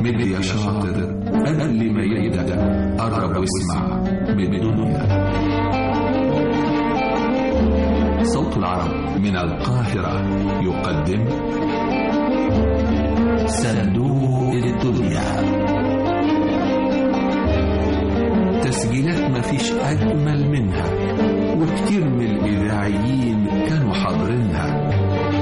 مد يا شاطر قبل ما يبدأ قرب واسمع من الدنيا صوت العرب من القاهرة يقدم صندوق الدنيا تسجيلات مفيش أجمل منها وكتير من الإذاعيين كانوا حاضرينها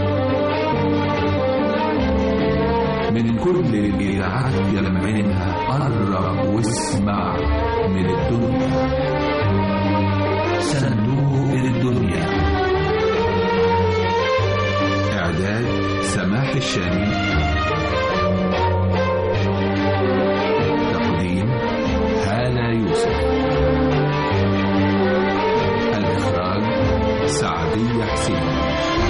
من كل الإذاعات يلمعينها قرب واسمع من الدنيا صندوق الدنيا إعداد سماح الشامي تقديم هالة يوسف الإخراج سعدية حسين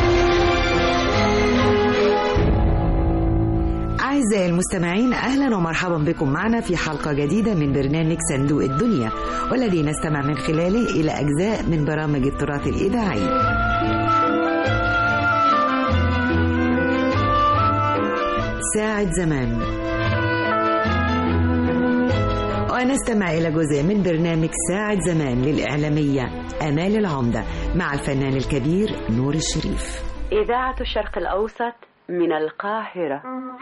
أعزائي المستمعين أهلا ومرحبا بكم معنا في حلقة جديدة من برنامج صندوق الدنيا والذي نستمع من خلاله إلى أجزاء من برامج التراث الإذاعي ساعة زمان ونستمع إلى جزء من برنامج ساعة زمان للإعلامية أمال العمدة مع الفنان الكبير نور الشريف إذاعة الشرق الأوسط من القاهرة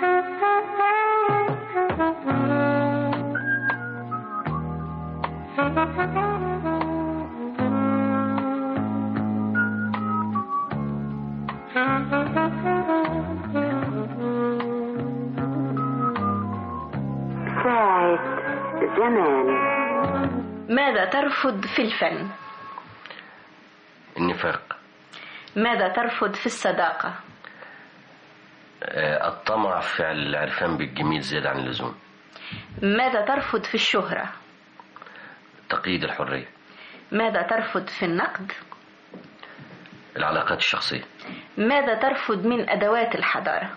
ساعة زمان ماذا ترفض في الفن؟ النفاق ماذا ترفض في الصداقة؟ آه، الطمع في فعل العرفان بالجميل زيادة عن اللزوم ماذا ترفض في الشهرة؟ تقييد الحرية ماذا ترفض في النقد؟ العلاقات الشخصية ماذا ترفض من أدوات الحضارة؟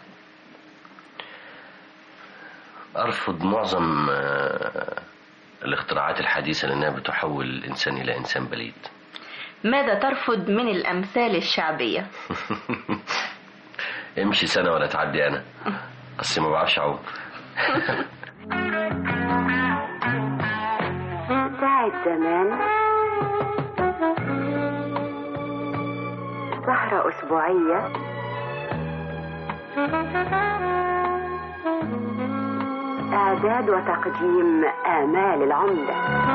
أرفض معظم آه، الاختراعات الحديثة لأنها بتحول الإنسان إلى إنسان بليد ماذا ترفض من الأمثال الشعبية؟ امشي سنة ولا تعدي أنا أصل ما بعرفش أعوم ساعة زمان سهرة أسبوعية إعداد وتقديم آمال العمدة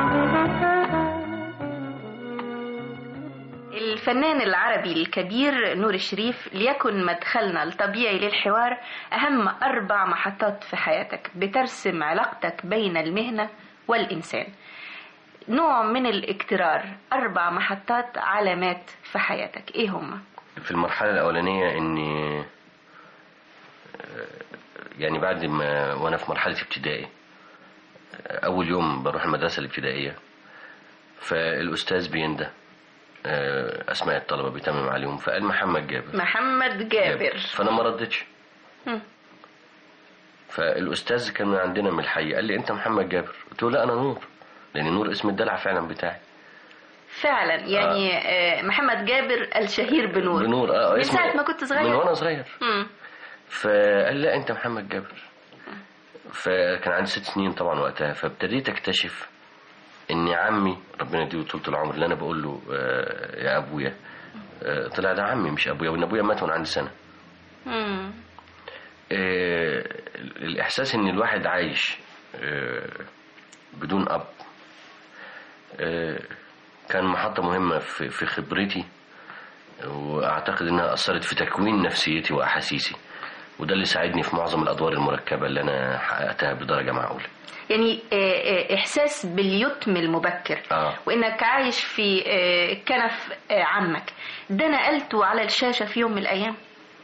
الفنان العربي الكبير نور الشريف ليكن مدخلنا الطبيعي للحوار أهم أربع محطات في حياتك بترسم علاقتك بين المهنة والإنسان نوع من الاكترار أربع محطات علامات في حياتك إيه هما؟ في المرحلة الأولانية إني آه، يعني بعد ما وأنا في مرحلة ابتدائي آه، أول يوم بروح المدرسة الابتدائية فالأستاذ بينده آه، أسماء الطلبة بيتمم عليهم فقال محمد جابر محمد جابر فأنا ما ردتش مم. فالأستاذ كان من عندنا من الحي قال لي أنت محمد جابر قلت له لا أنا نور لأن نور اسم الدلع فعلا بتاعي فعلا يعني آه. محمد جابر الشهير بنور بنور اه من اسمه- ساعة ما كنت صغير من وانا صغير مم. فقال لا انت محمد جابر فكان عندي ست سنين طبعا وقتها فابتديت اكتشف ان عمي ربنا يديله طولة العمر اللي انا بقول له آه، يا ابويا آه، طلع ده عمي مش ابويا وان ابويا مات وانا عندي سنه مم. آه، الاحساس ان الواحد عايش آه، بدون اب آه، كان محطه مهمه في في خبرتي واعتقد انها اثرت في تكوين نفسيتي واحاسيسي وده اللي ساعدني في معظم الادوار المركبه اللي انا حققتها بدرجه معقوله يعني آه، آه، إحساس باليتم المبكر اه وإنك عايش في آه، كنف آه، عمك ده نقلته على الشاشة في يوم من الأيام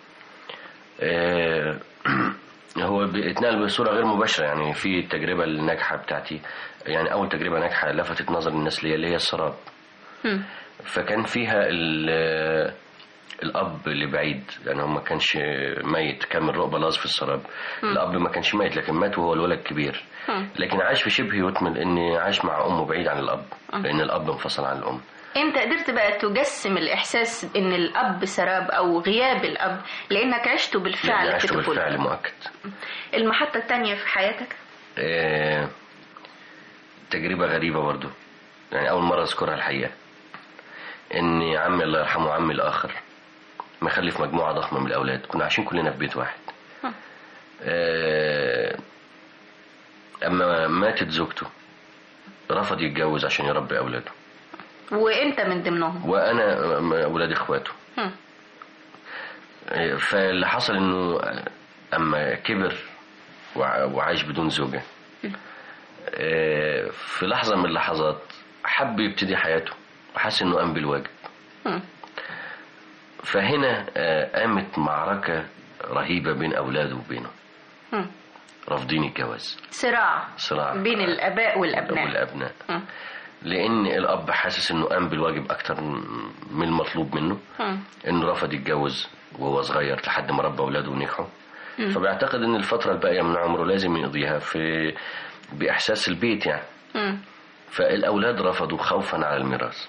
آه، هو بيتنقل بصورة غير مباشرة يعني في التجربة الناجحة بتاعتي يعني أول تجربة ناجحة لفتت نظر الناس ليا اللي هي السراب مم. فكان فيها ال- الأب اللي بعيد يعني هو ما كانش ميت كان رؤى بلاظ في السراب الأب ما كانش ميت لكن مات وهو الولد كبير مم. لكن عاش في شبه يتم لأن عاش مع أمه بعيد عن الأب لأن الأب انفصل عن الأم انت قدرت بقى تجسم الاحساس ان الاب سراب او غياب الاب لانك عشته بالفعل يعني في عشته طفولتك بالفعل مؤكد المحطة التانية في حياتك آه، تجربة غريبة برضو يعني أول مرة أذكرها الحقيقة إن عمي الله يرحمه عمي الآخر مخلف مجموعة ضخمة من الأولاد كنا عايشين كلنا في بيت واحد آه، أما ماتت زوجته رفض يتجوز عشان يربي أولاده وانت من ضمنهم وأنا م- ولاد إخواته هم. آه، فاللي حصل إنه أما كبر وع- وعايش بدون زوجة آه، في لحظة من اللحظات حب يبتدي حياته وحس إنه قام بالواجب هم. فهنا آه، قامت معركة رهيبة بين أولاده وبينه هم. رافضين الجواز صراع صراع بين الاباء والابناء والأبناء هم. لأن الأب حاسس إنه قام بالواجب أكتر من المطلوب منه هم. إنه رفض يتجوز وهو صغير لحد ما ربى أولاده ونجحوا فبيعتقد إن الفترة الباقية من عمره لازم يقضيها في بإحساس البيت يعني هم. فالأولاد رفضوا خوفا على الميراث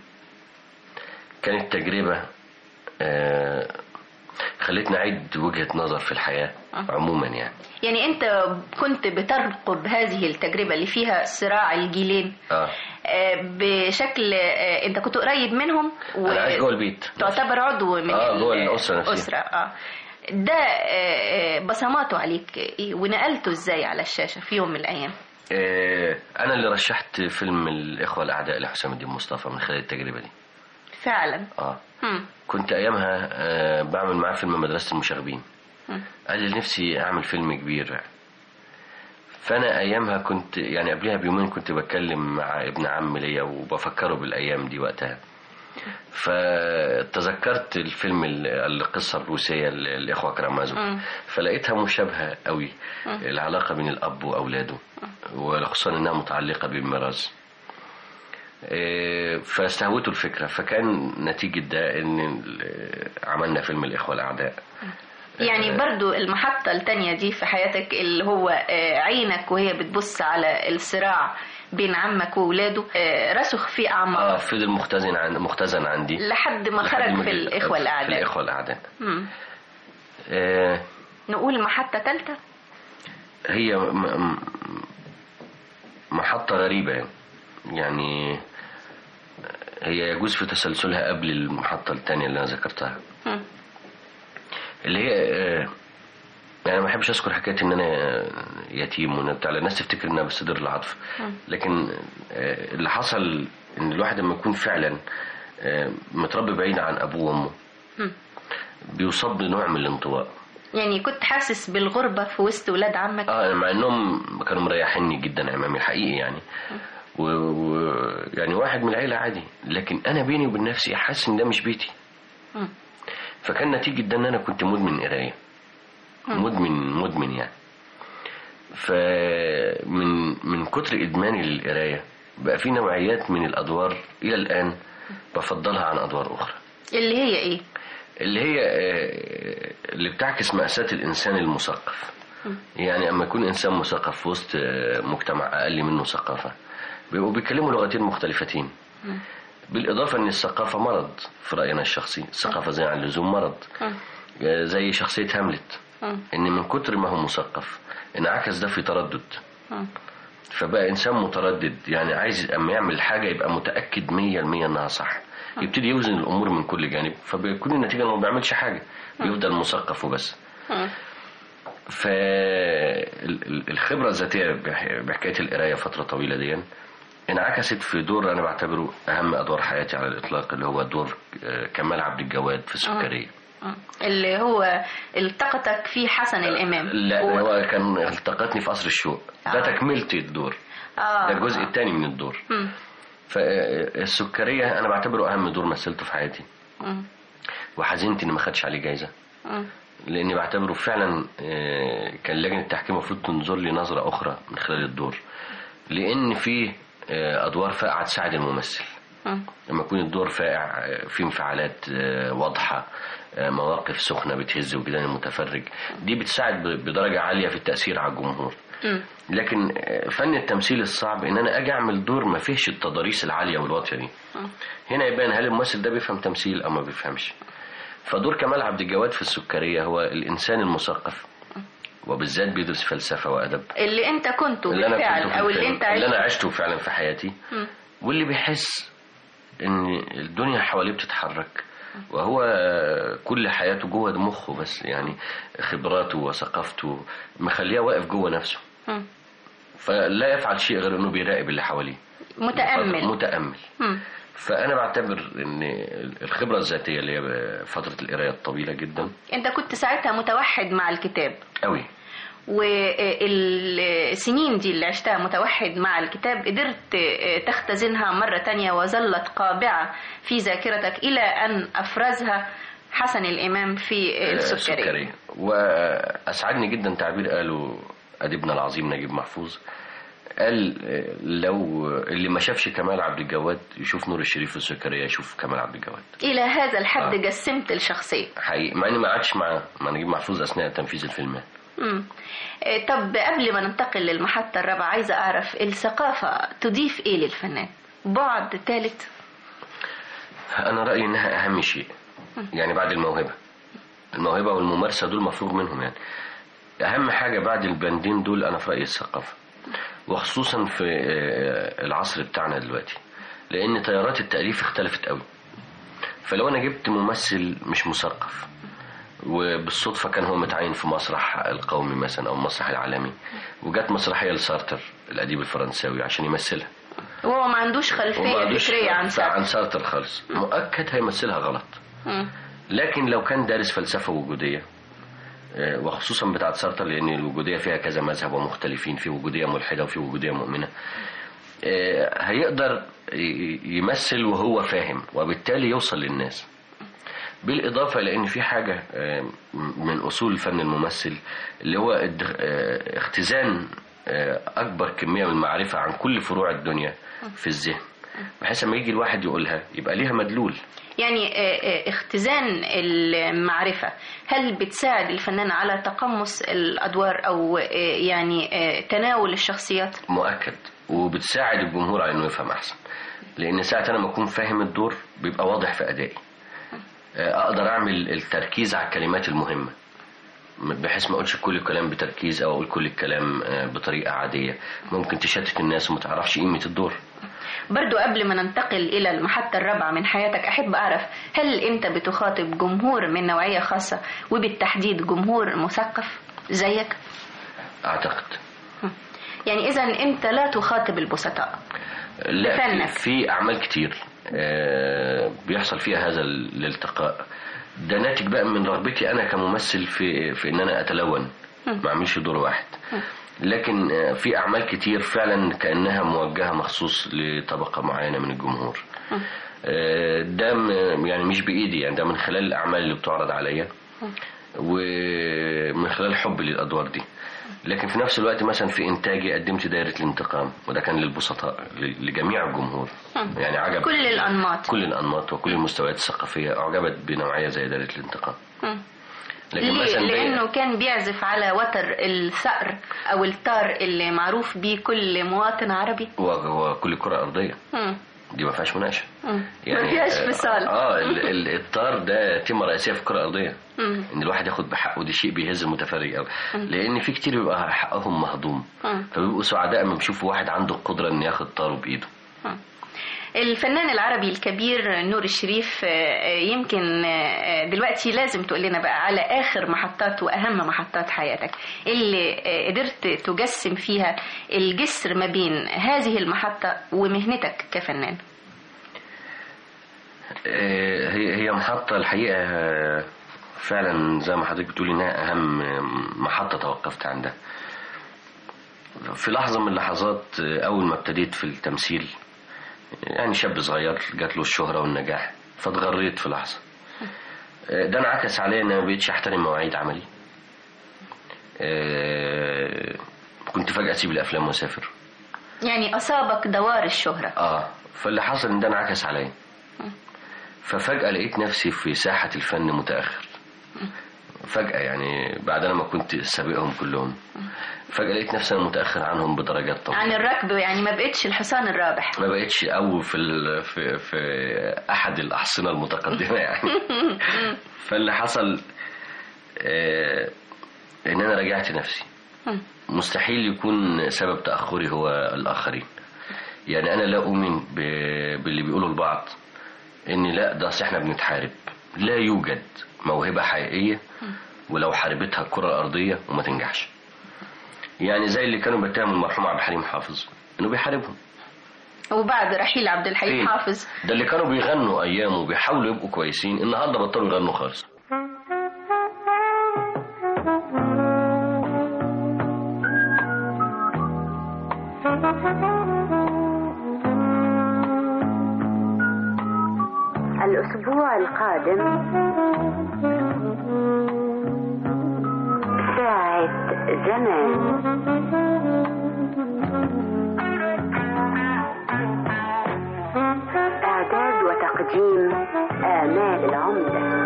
كانت تجربة آه، خلتني أعيد وجهة نظر في الحياة عموما يعني يعني انت كنت بترقب هذه التجربة اللي فيها صراع الجيلين اه آه، بشكل آه، انت كنت قريب منهم أنا عايش جوه البيت تعتبر عضو من آه، ال- جوه الأسرة نفسها. الأسرة اه ده آه، آه، بصماته عليك ايه ونقلته ازاي على الشاشة في يوم من الأيام آه، أنا اللي رشحت فيلم الإخوة الأعداء لحسام الدين مصطفى من خلال التجربة دي فعلا اه هم. كنت أيامها آه، بعمل معاه فيلم مدرسة المشاغبين مم. قال لي نفسي أعمل فيلم كبير فأنا أيامها كنت يعني قبلها بيومين كنت بتكلم مع ابن عم ليا وبفكره بالأيام دي وقتها فتذكرت الفيلم ال- القصة الروسية ال- الإخوة كرامازوف مم. فلقيتها مشابهة قوي العلاقة بين الأب وأولاده وخصوصا إنها متعلقة بالميراث إيه، فاستهوته الفكرة فكان نتيجة ده إن ال- عملنا فيلم الإخوة الأعداء يعني برضو المحطة التانية دي في حياتك اللي هو آه، عينك وهي بتبص على الصراع بين عمك وولاده آه، رسخ في اه أعماق فضل مختزن عن مختزن عندي لحد ما لحد خرج ما في جه- الإخوة في الأعداء الإخوة الأعداء مم. آه، نقول محطة تالتة هي م- م- محطة غريبة يعني. يعني هي يجوز في تسلسلها قبل المحطة التانية اللي أنا ذكرتها مم. اللي هي آه، يعني ما بحبش اذكر حكايه ان انا يتيم وان بتاع الناس تفتكر ان انا بستدر العطف لكن آه، اللي حصل ان الواحد لما يكون فعلا آه، متربي بعيد عن ابوه وامه مم. بيصاب بنوع من الانطواء يعني كنت حاسس بالغربة في وسط ولاد عمك اه مع انهم كانوا مريحيني جدا امامي الحقيقي يعني و... و... يعني واحد من العيله عادي لكن انا بيني وبين نفسي حاسس ان ده مش بيتي مم. فكان نتيجه ده ان انا كنت مدمن قرايه مدمن مدمن يعني فمن من كتر ادماني للقرايه بقى في نوعيات من الادوار الى الان بفضلها عن ادوار اخرى اللي هي ايه اللي هي آه، اللي بتعكس مأساة الإنسان المثقف يعني أما يكون إنسان مثقف في وسط آه، مجتمع أقل منه ثقافة بيبقوا بيتكلموا لغتين مختلفتين بالإضافة أن الثقافة مرض في رأينا الشخصي الثقافة زي عن اللزوم مرض آه، زي شخصية هاملت مم. إن من كتر ما هو مثقف انعكس ده في تردد مم. فبقى إنسان متردد يعني عايز أما يعمل حاجة يبقى متأكد مية المية إنها صح يبتدي يوزن الأمور من كل جانب فبيكون النتيجة إنه ما بيعملش حاجة بيفضل مثقف وبس مم. فالخبرة الذاتية بح- بحكاية القراية فترة طويلة دي انعكست في دور أنا بعتبره أهم أدوار حياتي على الإطلاق اللي هو دور آه، كمال عبد الجواد في السكرية مم. اللي هو التقطك فيه حسن الإمام لا و- هو كان التقطني في قصر الشوق ده آه. تكملة الدور آه. ده الجزء الثاني من الدور مم. فالسكرية أنا بعتبره أهم دور مثلته في حياتي مم. وحزنت إني ما خدش عليه جايزة مم. لاني بعتبره فعلا آه، كان لجنه التحكيم المفروض تنظر لي نظره اخرى من خلال الدور لان فيه آه، ادوار فاقعه تساعد الممثل مم. لما يكون الدور فاقع آه، فيه انفعالات آه، واضحه آه، مواقف سخنه بتهز وجدان المتفرج دي بتساعد ب- بدرجه عاليه في التاثير على الجمهور مم. لكن آه، فن التمثيل الصعب ان انا اجي اعمل دور ما فيهش التضاريس العاليه والواطيه دي هنا يبان هل الممثل ده بيفهم تمثيل او ما بيفهمش فدور كمال عبد الجواد في السكريه هو الانسان المثقف وبالذات بيدرس فلسفة وأدب اللي انت كنته اللي أنا بالفعل كنته في او اللي الفيلم، انت اللي أنا عشته عشته فعلا في حياتي مم. واللي بيحس إن الدنيا حواليه بتتحرك وهو كل حياته جوه مخه بس يعني خبراته وثقافته مخليه واقف جوه نفسه مم. فلا يفعل شيء غير انه بيراقب اللي حواليه متأمل متأمل مم. فأنا بعتبر إن الخبرة الذاتية اللي هي فترة القراية الطويلة جدا انت كنت ساعتها متوحد مع الكتاب قوي والسنين دي اللي عشتها متوحد مع الكتاب قدرت تختزنها مرة تانية وظلت قابعة في ذاكرتك إلى أن أفرزها حسن الإمام في السكرية السكرية وأسعدني جدا تعبير قاله أديبنا العظيم نجيب محفوظ قال لو اللي ما شافش كمال عبد الجواد يشوف نور الشريف في السكرية يشوف كمال عبد الجواد إلى هذا الحد آه. جسمت الشخصية حقيقي مع إني ما قعدش مع مع نجيب محفوظ أثناء تنفيذ الفيلم مم. آه، طب قبل ما ننتقل للمحطة الرابعة عايزة أعرف الثقافة تضيف إيه للفنان بعد ثالث أنا رأيي إنها أهم شيء يعني بعد الموهبة الموهبة والممارسة دول مفروغ منهم يعني أهم حاجة بعد البندين دول أنا في رأيي الثقافة وخصوصا في آه، العصر بتاعنا دلوقتي لأن تيارات التأليف اختلفت قوي فلو أنا جبت ممثل مش مثقف وبالصدفة كان هو متعين في مسرح القومي مثلا أو المسرح العالمي وجات مسرحية لسارتر الأديب الفرنساوي عشان يمثلها وهو ما عندوش وما خلفية عندوش فكرية عن عن سارتر سارتر خالص مؤكد هيمثلها غلط مم. لكن لو كان دارس فلسفة وجودية آه، وخصوصا بتاعت سارتر لأن الوجودية فيها كذا مذهب ومختلفين في وجودية ملحدة وفي وجودية مؤمنة آه، هيقدر ي- يمثل وهو فاهم وبالتالي يوصل للناس بالإضافة لأن في حاجة آه، من أصول فن الممثل اللي هو الد- آه، اختزان آه، أكبر كمية من المعرفة عن كل فروع الدنيا في الذهن بحيث لما يجي الواحد يقولها يبقى ليها مدلول يعني آه، آه، اختزان المعرفة هل بتساعد الفنان على تقمص الأدوار أو آه، يعني آه، تناول الشخصيات مؤكد وبتساعد الجمهور على انه يفهم احسن لان ساعه انا ما اكون فاهم الدور بيبقى واضح في ادائي آه، اقدر اعمل التركيز على الكلمات المهمه بحيث ما اقولش كل الكلام بتركيز او اقول كل الكلام آه، بطريقه عاديه ممكن تشتت الناس وما تعرفش قيمه الدور برضو قبل ما ننتقل إلى المحطة الرابعة من حياتك أحب أعرف هل أنت بتخاطب جمهور من نوعية خاصة وبالتحديد جمهور مثقف زيك اعتقد يعني إذا أنت لا تخاطب البسطاء لا في, بفنك. في اعمال كتير آه، بيحصل فيها هذا الالتقاء ده ناتج بقى من رغبتي انا كممثل في في ان انا اتلون ما اعملش دور واحد لكن آه، في اعمال كتير فعلا كانها موجهه مخصوص لطبقه معينه من الجمهور آه، ده م- يعني مش بايدي يعني ده من خلال الاعمال اللي بتعرض عليا ومن خلال حبي للادوار دي لكن في نفس الوقت مثلا في انتاجي قدمت دايره الانتقام وده كان للبسطاء ل- لجميع الجمهور يعني عجب كل الأنماط كل الانماط وكل المستويات الثقافيه اعجبت بنوعيه زي دايره الانتقام مم. لكن ليه؟ مثلا ده- لأنه كان بيعزف على وتر الثأر أو التار اللي معروف بيه كل مواطن عربي هو هو كل كره ارضيه مم. دي ما فيهاش مناقشه مم. ما فيهاش آه، فصال اه ال- ال- الطار ده تيمه رئيسيه في الكره الارضيه مم. ان الواحد ياخد بحقه دي شيء بيهز المتفرج قوي لان في كتير بيبقى حقهم مهضوم مم. فبيبقوا سعداء لما بيشوفوا واحد عنده القدره ان ياخد طاره بايده الفنان العربي الكبير نور الشريف آه، يمكن آه، دلوقتي لازم تقول لنا بقى على آخر محطات وأهم محطات حياتك اللي آه، قدرت تجسم فيها الجسر ما بين هذه المحطة ومهنتك كفنان آه، هي هي محطة الحقيقة آه، فعلا زي ما حضرتك بتقولي انها اهم محطة توقفت عندها في لحظة من اللحظات آه، اول ما ابتديت في التمثيل يعني شاب صغير جات له الشهرة والنجاح فاتغريت في لحظة آه، ده انعكس عليا ان أنا ما بقتش احترم مواعيد عملي آه، كنت فجأة اسيب الافلام واسافر يعني أصابك دوار الشهرة اه فاللي حصل ان ده انعكس عليا ففجأة لقيت نفسي في ساحة الفن متأخر فجأة يعني بعد أنا ما كنت سابقهم كلهم فجأة لقيت نفسي أنا متأخر عنهم بدرجات طبعا عن الركب يعني ما بقتش الحصان الرابح ما بقتش أو في ال... في في أحد الأحصنة المتقدمة يعني فاللي حصل آه، ان انا راجعت نفسي مم. مستحيل يكون سبب تاخري هو الاخرين يعني انا لا اؤمن ب- باللي بيقوله البعض ان لا ده أصل احنا بنتحارب لا يوجد موهبه حقيقيه ولو حاربتها الكره الارضيه وما تنجحش يعني زي اللي كانوا بيتهموا المرحوم عبد الحليم حافظ انه بيحاربهم وبعد رحيل عبد الحليم فين؟ حافظ ده اللي كانوا بيغنوا ايام وبيحاولوا يبقوا كويسين النهارده بطلوا يغنوا خالص الأسبوع القادم ساعة زمان إعداد وتقديم آمال العمدة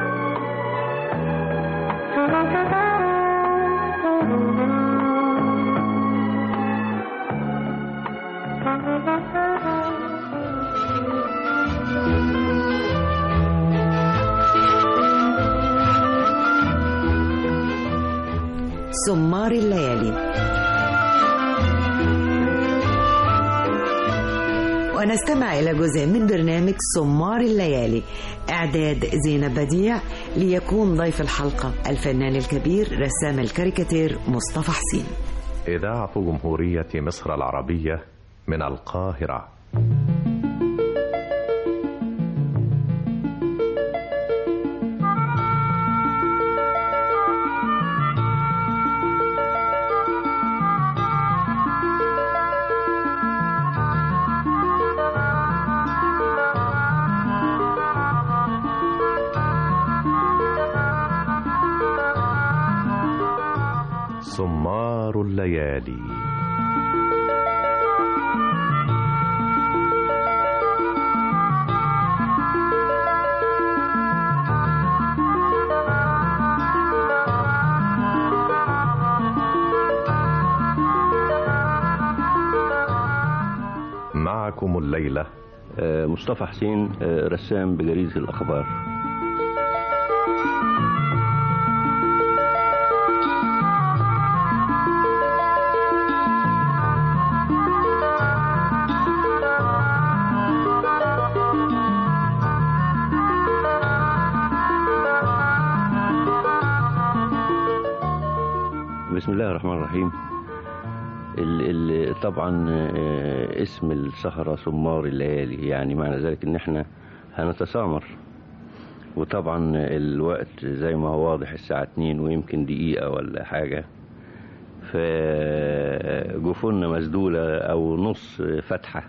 سمار الليالي ونستمع إلى جزء من برنامج سمار الليالي إعداد زينب بديع ليكون ضيف الحلقة الفنان الكبير رسام الكاريكاتير مصطفى حسين إذاعة جمهورية مصر العربية من القاهرة سمار الليالي معكم الليلة آه، مصطفى حسين آه، رسام بجريدة الأخبار بسم الله الرحمن الرحيم ال ال طبعا آه، اسم السهرة سمار الليالي يعني معنى ذلك ان احنا هنتسامر وطبعا الوقت زي ما هو واضح الساعة اتنين ويمكن دقيقة ولا حاجة فجفوننا مسدولة او نص فتحة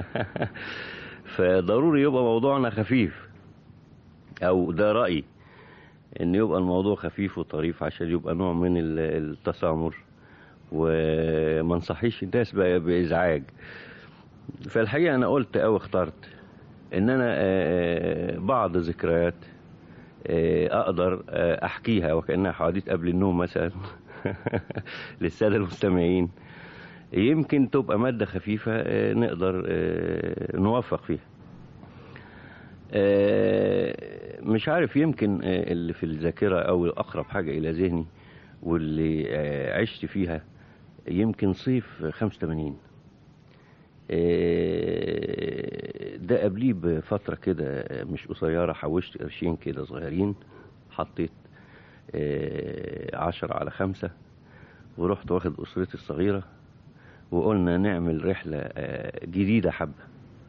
فضروري يبقى موضوعنا خفيف او ده رأيي ان يبقى الموضوع خفيف وطريف عشان يبقى نوع من ال- التسامر وما نصحيش الناس بقى بازعاج فالحقيقه انا قلت او اخترت ان انا آه، بعض ذكريات آه، اقدر آه، احكيها وكانها حواديت قبل النوم مثلا للساده المستمعين يمكن تبقى ماده خفيفه آه، نقدر آه، نوفق فيها آه، مش عارف يمكن آه، اللي في الذاكره او اقرب حاجه الى ذهني واللي آه، عشت فيها يمكن صيف 85 آه، ده قبليه بفترة كده آه، مش قصيرة حوشت قرشين كده صغيرين حطيت آه، عشرة على خمسة ورحت واخد أسرتي الصغيرة وقلنا نعمل رحلة آه، جديدة حبة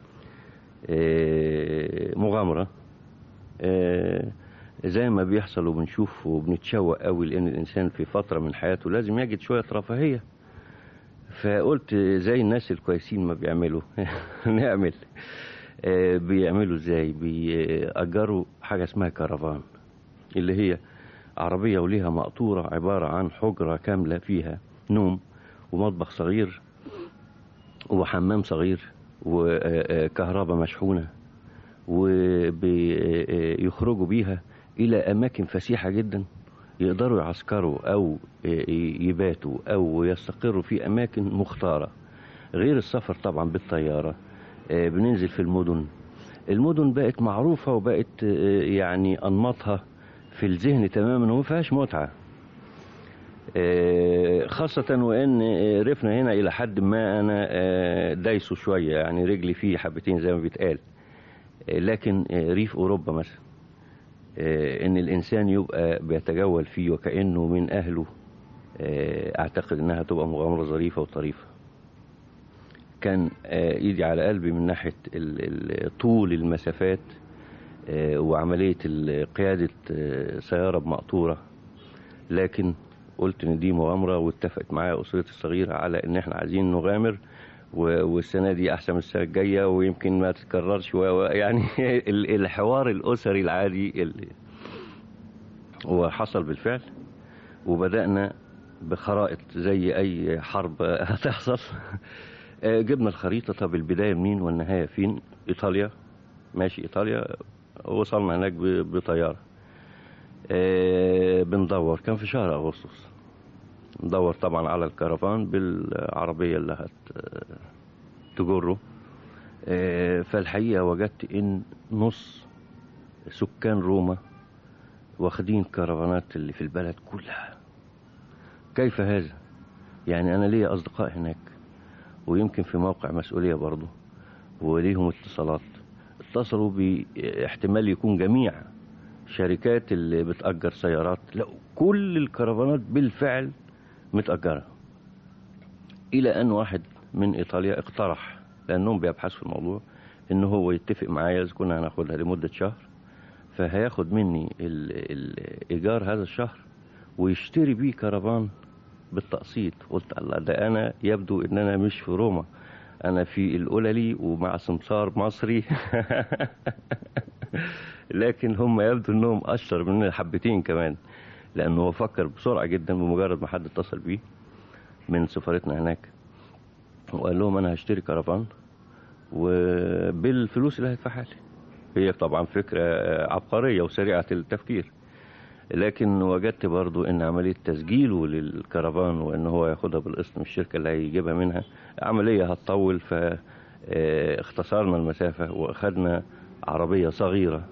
آه، مغامرة آه، زي ما بيحصل وبنشوف وبنتشوق قوي لان الانسان في فتره من حياته لازم يجد شويه رفاهيه فقلت زي الناس الكويسين ما بيعملوا نعمل آه، بيعملوا ازاي بيأجروا حاجه اسمها كرفان اللي هي عربيه وليها مقطوره عباره عن حجره كامله فيها نوم ومطبخ صغير وحمام صغير وكهرباء مشحونه وبيخرجوا بيها إلى أماكن فسيحة جدا يقدروا يعسكروا أو يباتوا أو يستقروا في أماكن مختارة غير السفر طبعا بالطيارة آه، بننزل في المدن المدن بقت معروفة وبقت آه، يعني أنماطها في الذهن تماما وما فيهاش متعة آه، خاصة وإن آه، رفنا هنا إلى حد ما أنا آه، دايسه شوية يعني رجلي فيه حبتين زي ما بيتقال آه، لكن آه، ريف أوروبا مثلا آه، إن الإنسان يبقى بيتجول فيه وكأنه من أهله آه، أعتقد إنها تبقى مغامرة ظريفة وطريفة كان آه، إيدي على قلبي من ناحية ال- ال- طول المسافات آه، وعملية ال- قيادة آه، سيارة بمقطورة لكن قلت ان دي مغامره واتفقت معايا اسرتي الصغيره على ان احنا عايزين نغامر و- والسنه دي احسن من السنه الجايه ويمكن ما تتكررش و- و- يعني ال- الحوار الاسري العادي اللي وحصل بالفعل وبدانا بخرائط زي اي حرب هتحصل آه، جبنا الخريطه طب البدايه منين والنهايه فين ايطاليا ماشي ايطاليا وصلنا هناك ب- بطياره آه، بندور كان في شهر اغسطس ندور طبعا على الكرفان بالعربيه اللي هت تجره آه، فالحقيقه وجدت ان نص سكان روما واخدين كرفانات اللي في البلد كلها كيف هذا يعني انا ليا اصدقاء هناك ويمكن في موقع مسؤوليه برضه وليهم اتصالات اتصلوا باحتمال يكون جميع شركات اللي بتأجر سيارات لا كل الكرفانات بالفعل متأجرة إلى أن واحد من إيطاليا اقترح لأنهم بيبحثوا في الموضوع إن هو يتفق معايا إذا كنا هناخدها لمدة شهر فهياخد مني ال- الإيجار هذا الشهر ويشتري بيه كرفان بالتقسيط قلت الله ده أنا يبدو إن أنا مش في روما أنا في القللي ومع سمسار مصري لكن هم يبدو انهم اشطر مننا حبتين كمان لانه هو فكر بسرعه جدا بمجرد ما حد اتصل بيه من سفارتنا هناك وقال لهم انا هشتري كرفان وبالفلوس اللي هيدفعها لي هي طبعا فكره عبقريه وسريعه التفكير لكن وجدت برضو ان عمليه تسجيله للكرفان وان هو ياخدها بالقسط من الشركه اللي هيجيبها منها عمليه هتطول فاختصرنا المسافه واخدنا عربيه صغيره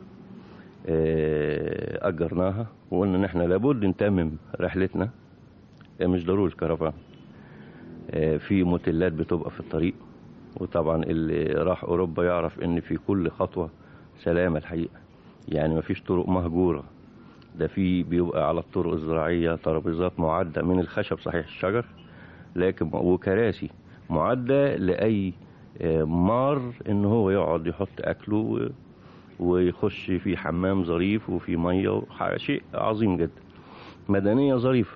آه، أجرناها وقلنا إن إحنا لابد نتمم رحلتنا آه، مش ضروري الكرفان آه، في موتيلات بتبقى في الطريق وطبعا اللي راح أوروبا يعرف إن في كل خطوة سلامة الحقيقة يعني مفيش طرق مهجورة ده في بيبقى على الطرق الزراعية ترابيزات معدة من الخشب صحيح الشجر لكن وكراسي معدة لأي آه، مار إن هو يقعد يحط أكله و- ويخش في حمام ظريف وفي ميه وح- شيء عظيم جدا مدنيه ظريفه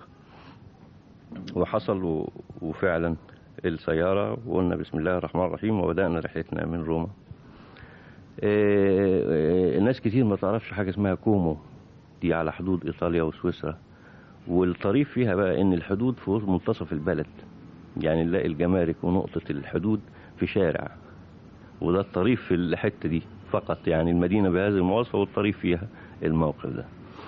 وحصل و- وفعلا السياره وقلنا بسم الله الرحمن الرحيم وبدانا رحلتنا من روما آه، آه، ناس كتير ما تعرفش حاجه اسمها كومو دي على حدود ايطاليا وسويسرا والطريف فيها بقى ان الحدود في منتصف البلد يعني نلاقي الجمارك ونقطه الحدود في شارع وده الطريف في الحته دي فقط يعني المدينه بهذه المواصفه والطريف فيها الموقف ده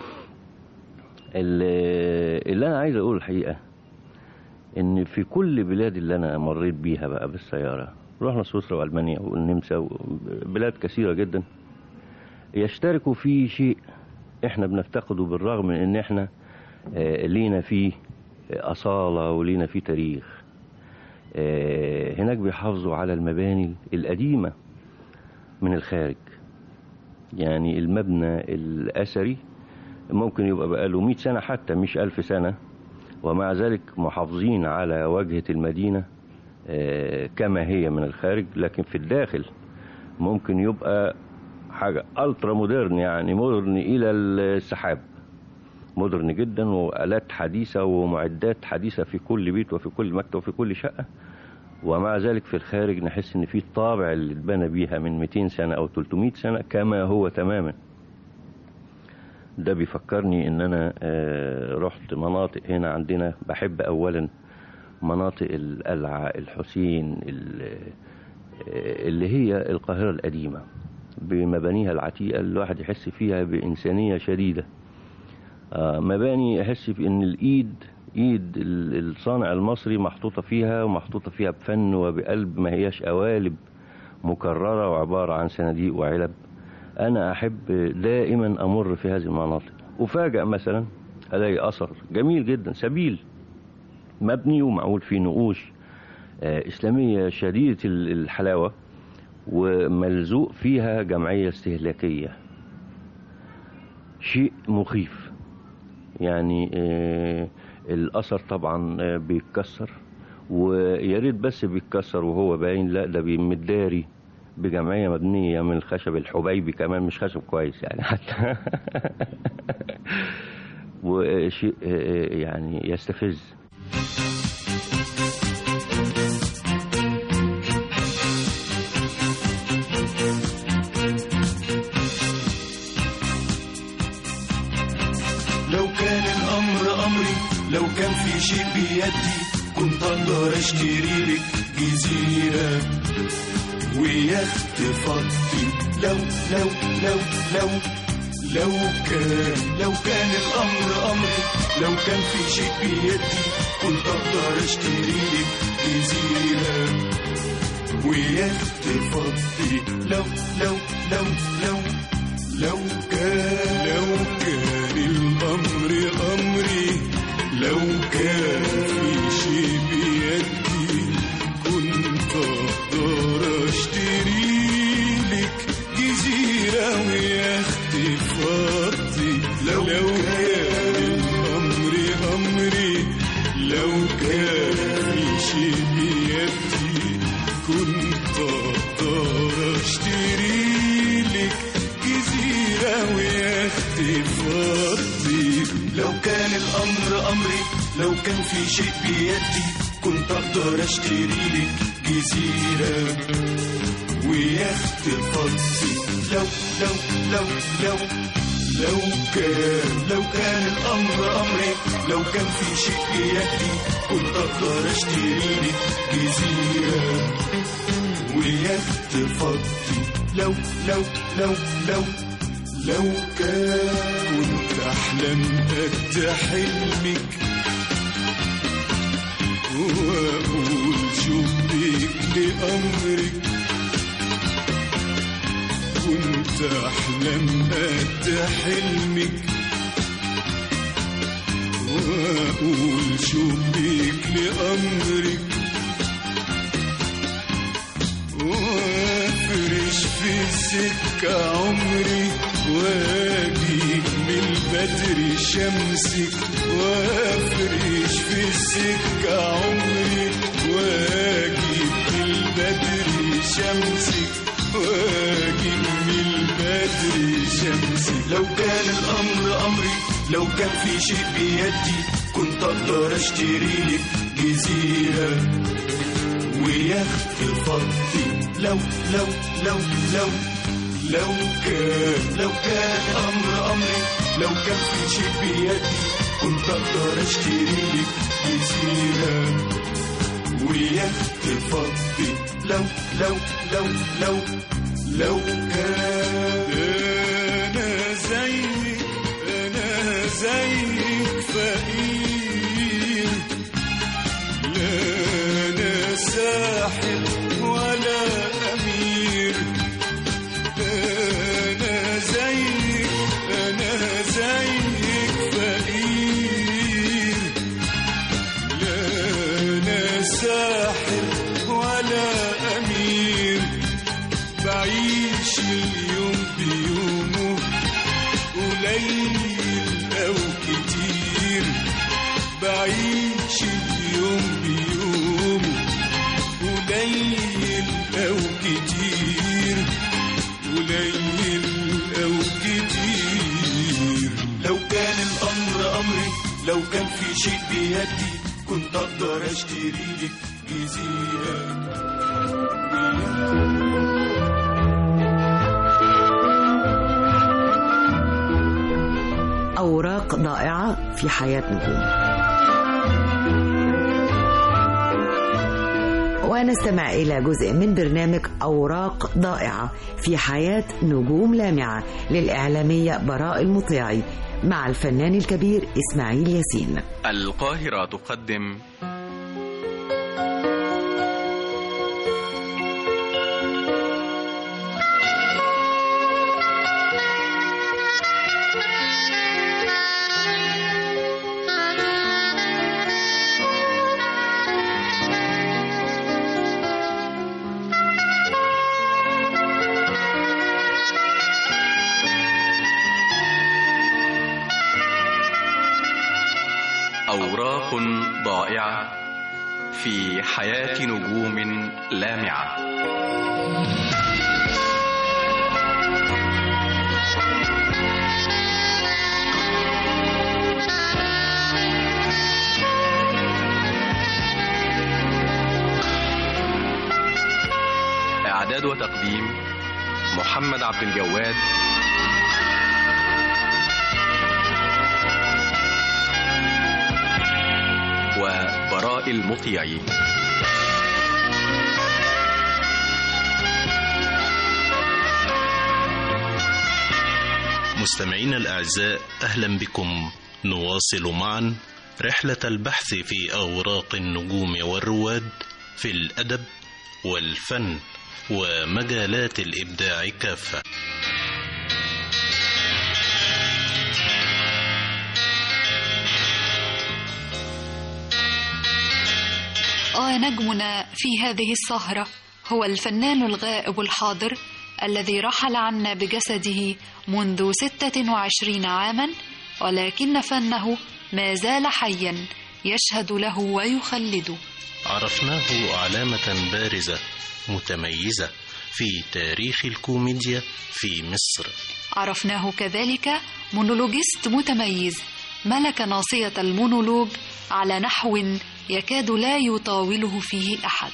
اللي اللي انا عايز اقوله الحقيقه ان في كل بلاد اللي انا مريت بيها بقى بالسياره رحنا سويسرا والمانيا والنمسا بلاد كثيره جدا يشتركوا في شيء احنا بنفتقده بالرغم من ان احنا آه، لينا فيه اصاله ولينا فيه تاريخ آه، هناك بيحافظوا على المباني القديمه من الخارج يعني المبنى الأثري ممكن يبقى بقاله 100 سنة حتى مش ألف سنة ومع ذلك محافظين على واجهة المدينة آه، كما هي من الخارج لكن في الداخل ممكن يبقى حاجة ألترا مودرن يعني مودرن إلى السحاب مودرن جدا وآلات حديثة ومعدات حديثة في كل بيت وفي كل مكتب وفي كل شقة ومع ذلك في الخارج نحس ان في الطابع اللي اتبنى بيها من 200 سنة او 300 سنة كما هو تماما ده بيفكرني ان انا آه، رحت مناطق هنا عندنا بحب اولا مناطق القلعة الحسين ال- آه، اللي هي القاهرة القديمة بمبانيها العتيقة اللي الواحد يحس فيها بإنسانية شديدة آه، مباني أحس بأن الإيد إيد ال- الصانع المصري محطوطة فيها ومحطوطة فيها بفن وبقلب ما هياش قوالب مكررة وعبارة عن صناديق وعلب أنا أحب دائما أمر في هذه المناطق أفاجأ مثلا ألاقي أثر جميل جدا سبيل مبني ومعمول فيه نقوش آه، إسلامية شديدة ال- الحلاوة وملزوق فيها جمعية استهلاكية شيء مخيف يعني آه، الأثر طبعا آه، بيتكسر ويا ريت بس بيتكسر وهو باين لا ده متداري بجمعية مبنية من الخشب الحبيبي كمان مش خشب كويس يعني حتى وشيء آه، يعني يستفز لو كان الأمر أمري لو كان في شيء بيدي كنت أقدر أشتري لك جزيرة ويخت فضي لو لو لو لو لو كان لو كان الأمر أمري لو كان في شيء بيدي كنت أقدر أشتري لك جزيرة ويخت فضي لو لو لو لو لو كان لو كان الأمر أمري لو كان في شيء بيدي كنت أقدر أشتري لك جزيرة ويخت فضي لو, لو كان الأمر أمري لو كان في شيء بيدي كنت أقدر أشتري لك جزيرة ويخت فضي لو كان الأمر أمري لو كان في شيء بيدي كنت أقدر أشتري لك جزيرة ويخت فضي لو لو لو لو لو كان لو كان الأمر أمري لو كان في شيء بيدي كنت أقدر أشتري لك جزيرة ويخت فضي لو لو لو لو لو كان كنت أحلم قد حلمك وأقول شبيك لأمرك كنت أحلم قد حلمك وأقول شبيك لأمرك وافرش في السكة عمري واجيب من بدري شمسك وافرش في السكة عمري واجيب من بدري شمسك واجيب من بدري شمسك لو كان الأمر أمري لو كان في شيء بيدي كنت أقدر أشتري لك جزيرة ويخت فضي لو لو لو لو لو كان لو كان امر امري لو كان في شيء بيدي كنت اقدر اشتري لك جزيره ويخت فضي لو لو لو لو لو كان انا زيك انا زيك فقير لا أنا ساحر ولا أمير أنا زيك أنا زيك فقير لا أنا ساحر ولا أمير بعيش اليوم بيومه قليل أو كتير بعيش اليوم بيومه قليل أو كتير قليل أو كتير لو كان الأمر أمري لو كان في شيء بيدي كنت أقدر أشتري لك جزيرة أوراق ضائعة في حياة نجوم ونستمع إلى جزء من برنامج أوراق ضائعة في حياة نجوم لامعة للإعلامية براء المطيعي مع الفنان الكبير إسماعيل ياسين القاهرة تقدم تكن ضائعة في حياة نجوم لامعة إعداد وتقديم محمد عبد الجواد وبراء المطيعي مستمعينا الأعزاء أهلا بكم نواصل معا رحلة البحث في أوراق النجوم والرواد في الأدب والفن ومجالات الإبداع كافة ونجمنا في هذه السهرة هو الفنان الغائب الحاضر الذي رحل عنا بجسده منذ ستة وعشرين عاما ولكن فنه ما زال حيا يشهد له ويخلده عرفناه علامة بارزة متميزة في تاريخ الكوميديا في مصر عرفناه كذلك مونولوجيست متميز ملك ناصية المونولوج على نحو يكاد لا يطاوله فيه أحد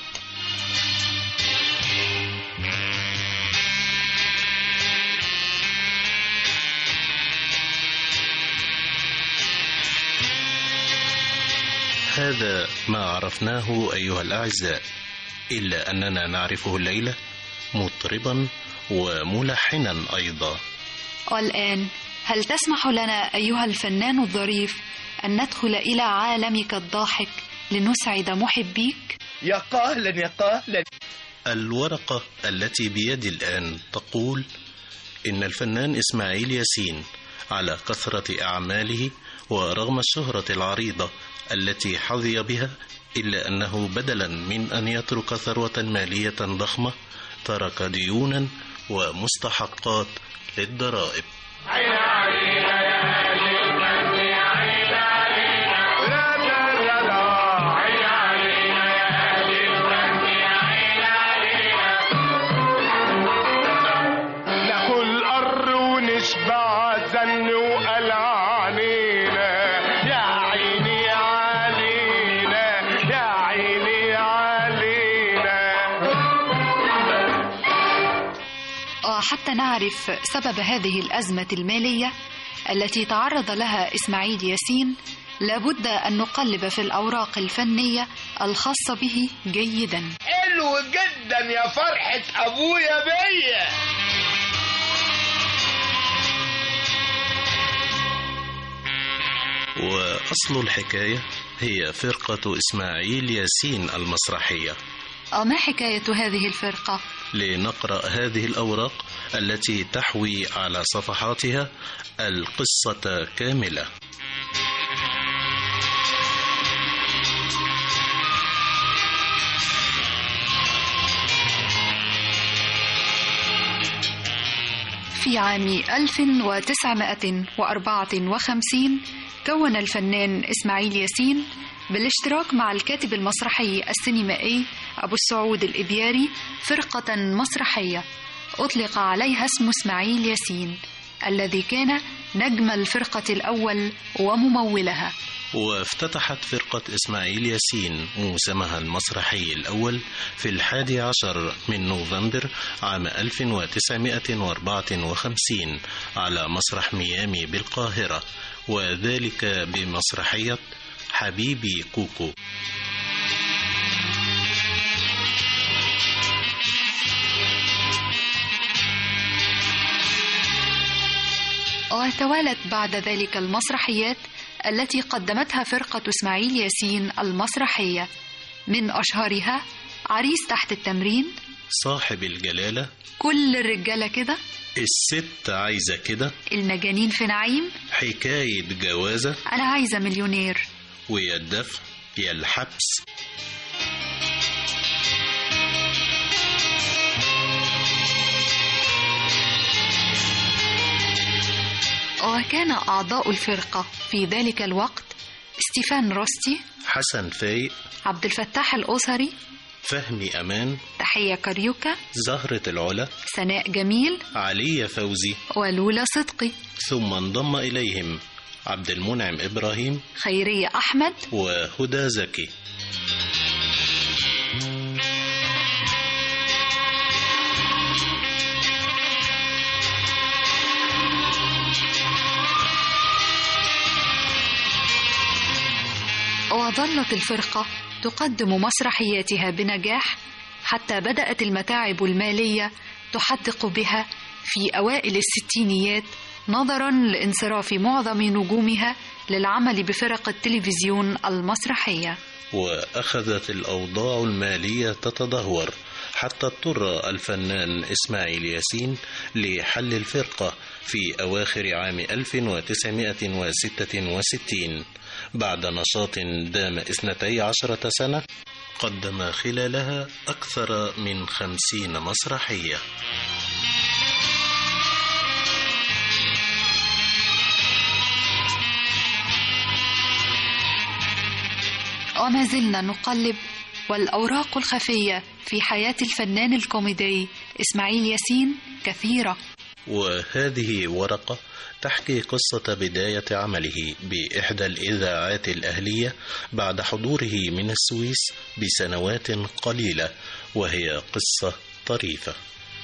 هذا ما عرفناه أيها الأعزاء إلا أننا نعرفه الليلة مطربا وملحنا أيضا والآن هل تسمح لنا أيها الفنان الظريف أن ندخل إلى عالمك الضاحك لنسعد محبيك؟ يا قهلا يا قهلا الورقة التي بيدي الآن تقول إن الفنان إسماعيل ياسين على كثرة أعماله ورغم الشهرة العريضة التي حظي بها إلا أنه بدلا من أن يترك ثروة مالية ضخمة ترك ديونا ومستحقات للضرائب ناكل قر ونشبع زن وقلع علينا يا عيني علينا يا عيني علينا وحتى نعرف سبب هذه الأزمة المالية التي تعرض لها إسماعيل ياسين لابد أن نقلب في الأوراق الفنية الخاصة به جيدا حلو جدا يا فرحة أبويا بيا وأصل الحكاية هي فرقة إسماعيل ياسين المسرحية ما حكاية هذه الفرقة؟ لنقرأ هذه الأوراق التي تحوي على صفحاتها القصة كاملة في عام 1954 كون الفنان إسماعيل ياسين بالاشتراك مع الكاتب المسرحي السينمائي أبو السعود الإبياري فرقة مسرحية أطلق عليها اسم إسماعيل ياسين الذي كان نجم الفرقة الأول وممولها وافتتحت فرقة إسماعيل ياسين موسمها المسرحي الأول في الحادي عشر من نوفمبر عام 1954 على مسرح ميامي بالقاهرة وذلك بمسرحية حبيبي كوكو وتوالت بعد ذلك المسرحيات التي قدمتها فرقة إسماعيل ياسين المسرحية من أشهرها عريس تحت التمرين صاحب الجلالة كل الرجالة كده الست عايزة كده المجانين في نعيم حكاية جوازة أنا عايزة مليونير ويا الدفع يا الحبس وكان أعضاء الفرقة في ذلك الوقت ستيفان روستي حسن فايق عبد الفتاح الأسري فهمي أمان تحية كاريوكا زهرة العلا سناء جميل علية فوزي ولولا صدقي ثم انضم إليهم عبد المنعم إبراهيم خيرية أحمد وهدى زكي وظلت الفرقة تقدم مسرحياتها بنجاح حتى بدأت المتاعب المالية تحدق بها في أوائل الستينيات نظرا لانصراف معظم نجومها للعمل بفرق التلفزيون المسرحية وأخذت الأوضاع المالية تتدهور حتى اضطر الفنان إسماعيل ياسين لحل الفرقة في أواخر عام 1966 بعد نشاط دام اثنتي عشرة سنة قدم خلالها أكثر من خمسين مسرحية وما زلنا نقلب والأوراق الخفية في حياة الفنان الكوميدي إسماعيل ياسين كثيرة وهذه ورقة تحكي قصة بداية عمله بإحدى الإذاعات الأهلية بعد حضوره من السويس بسنوات قليلة وهي قصة طريفة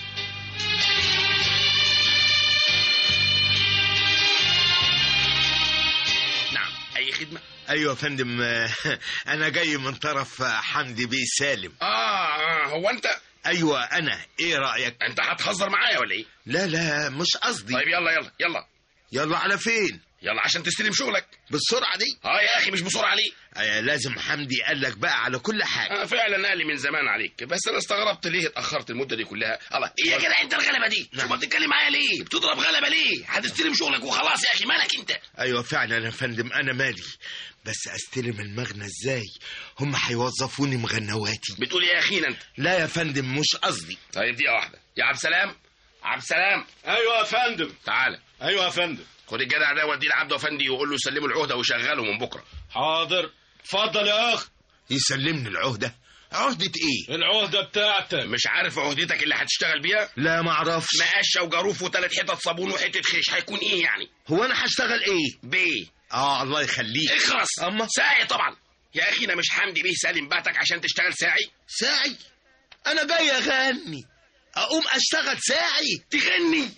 نعم اي خدمه ايوه يا فندم انا جاي من طرف حمدي بيه سالم اه اه هو انت ايوه انا ايه رايك انت هتهزر معايا ولا ايه لا لا مش قصدي طيب يلا يلا يلا يلا على فين يلا عشان تستلم شغلك بالسرعه دي اه يا اخي مش بسرعه ليه آه لازم حمدي قال لك بقى على كل حاجه آه فعلا قال لي من زمان عليك بس انا استغربت ليه اتاخرت المده دي كلها الله ايه يا جدع انت الغلبه دي شو ما بتتكلم معايا ليه بتضرب غلبه ليه هتستلم شغلك وخلاص يا اخي مالك انت ايوه فعلا يا فندم انا مالي بس استلم المغنى ازاي هم هيوظفوني مغنواتي بتقول ايه يا اخينا انت لا يا فندم مش قصدي طيب دقيقه واحده يا عبد السلام عبد السلام ايوه يا فندم تعالى ايوه يا فندم خد الجدع ده وديه لعبده افندي وقول له سلمه العهده وشغله من بكره حاضر اتفضل يا اخ يسلمني العهده عهدة ايه؟ العهدة بتاعتك مش عارف عهدتك اللي هتشتغل بيها؟ لا ما اعرفش مقشه وجاروف وثلاث حتت صابون وحته خيش هيكون ايه يعني؟ هو انا هشتغل ايه؟ بيه اه الله يخليك اخرس اما ساعي طبعا يا اخي انا مش حمدي بيه سالم بعتك عشان تشتغل ساعي ساعي انا جاي اغني اقوم اشتغل ساعي تغني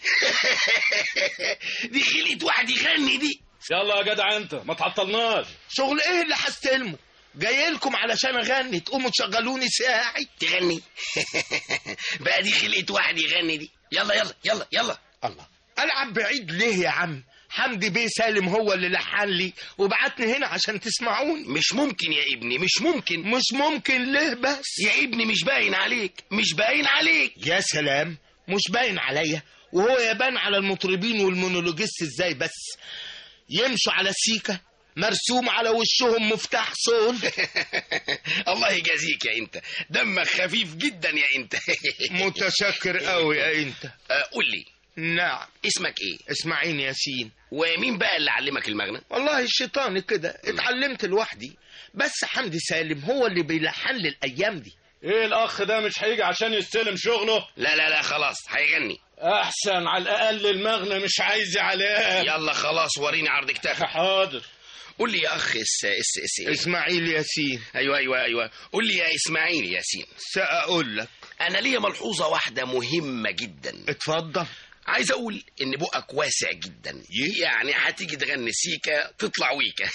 دي خليت واحد يغني دي يلا يا جدع انت ما تعطلناش شغل ايه اللي هستلمه جاي لكم علشان اغني تقوموا تشغلوني ساعي تغني بقى دي خلقت واحد يغني دي يلا يلا يلا يلا الله العب بعيد ليه يا عم حمدي بيه سالم هو اللي لحن لي وبعتني هنا عشان تسمعوني مش ممكن يا ابني مش ممكن مش ممكن ليه بس يا ابني مش باين عليك مش باين عليك يا سلام مش باين عليا وهو يبان على المطربين والمونولوجيست ازاي بس يمشوا على السيكه مرسوم على وشهم مفتاح صول الله يجازيك يا انت دمك خفيف جدا يا انت متشكر قوي يا انت آه، قول لي نعم اسمك ايه اسماعيل ياسين ومين بقى اللي علمك المغنى والله الشيطان كده اتعلمت لوحدي بس حمدي سالم هو اللي بيلحن لي الايام دي ايه الاخ ده مش هيجي عشان يستلم شغله لا لا لا خلاص هيغني احسن على الاقل المغنى مش عايز عليه يلا خلاص وريني عرض كتافك حاضر قول لي يا اخ اس اس اس إيه؟ اسماعيل ياسين ايوه ايوه ايوه قول لي يا اسماعيل ياسين سأقول لك انا ليا ملحوظه واحده مهمه جدا اتفضل عايز اقول ان بقك واسع جدا يعني هتيجي تغني سيكا تطلع ويكا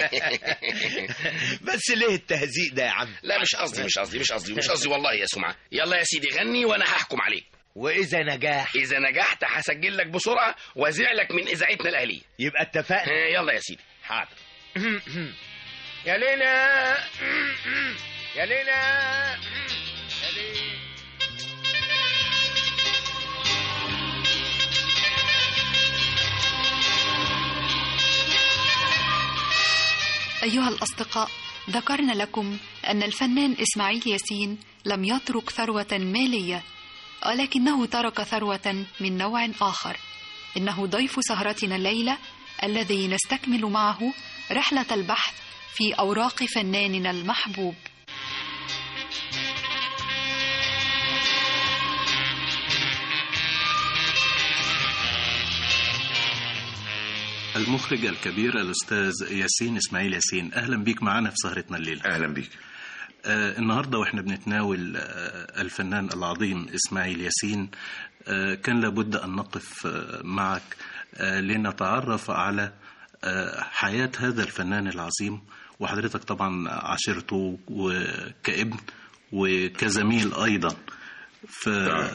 بس ليه التهزيق ده يا عم لا مش قصدي مش قصدي مش قصدي مش قصدي والله يا سمعه يلا يا سيدي غني وانا هحكم عليك واذا نجاح اذا نجحت هسجل لك بسرعه واذيع لك من اذاعتنا الاهليه يبقى اتفقنا ها، يلا يا سيدي حاضر يا لينا يا لينا يا لينا أيها الأصدقاء ذكرنا لكم أن الفنان إسماعيل ياسين لم يترك ثروة مالية ولكنه ترك ثروة من نوع آخر إنه ضيف سهرتنا الليلة الذي نستكمل معه رحلة البحث في أوراق فناننا المحبوب المخرج الكبير الأستاذ ياسين إسماعيل ياسين أهلا بيك معنا في سهرتنا الليلة أهلا بيك آه النهاردة وإحنا بنتناول آه الفنان العظيم إسماعيل ياسين آه كان لابد أن نقف آه معك آه لنتعرف على آه حياة هذا الفنان العظيم وحضرتك طبعا عاشرته وكابن وكزميل أيضا ف...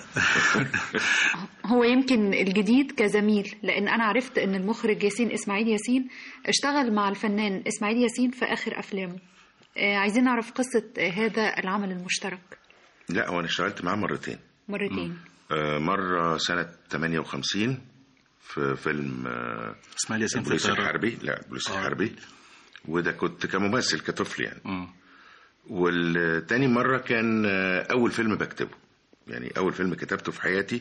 هو يمكن الجديد كزميل لان انا عرفت ان المخرج ياسين اسماعيل ياسين اشتغل مع الفنان اسماعيل ياسين في اخر افلامه آه، عايزين نعرف قصة هذا العمل المشترك لا هو أنا اشتغلت معاه مرتين مرتين آه، مرة سنة 58 في فيلم آه، إسماعيل ياسين في البوليس الطيران. الحربي لا البوليس الحربي وده كنت كممثل كطفل يعني مم. والتاني مرة كان آه، أول فيلم بكتبه يعني أول فيلم كتبته في حياتي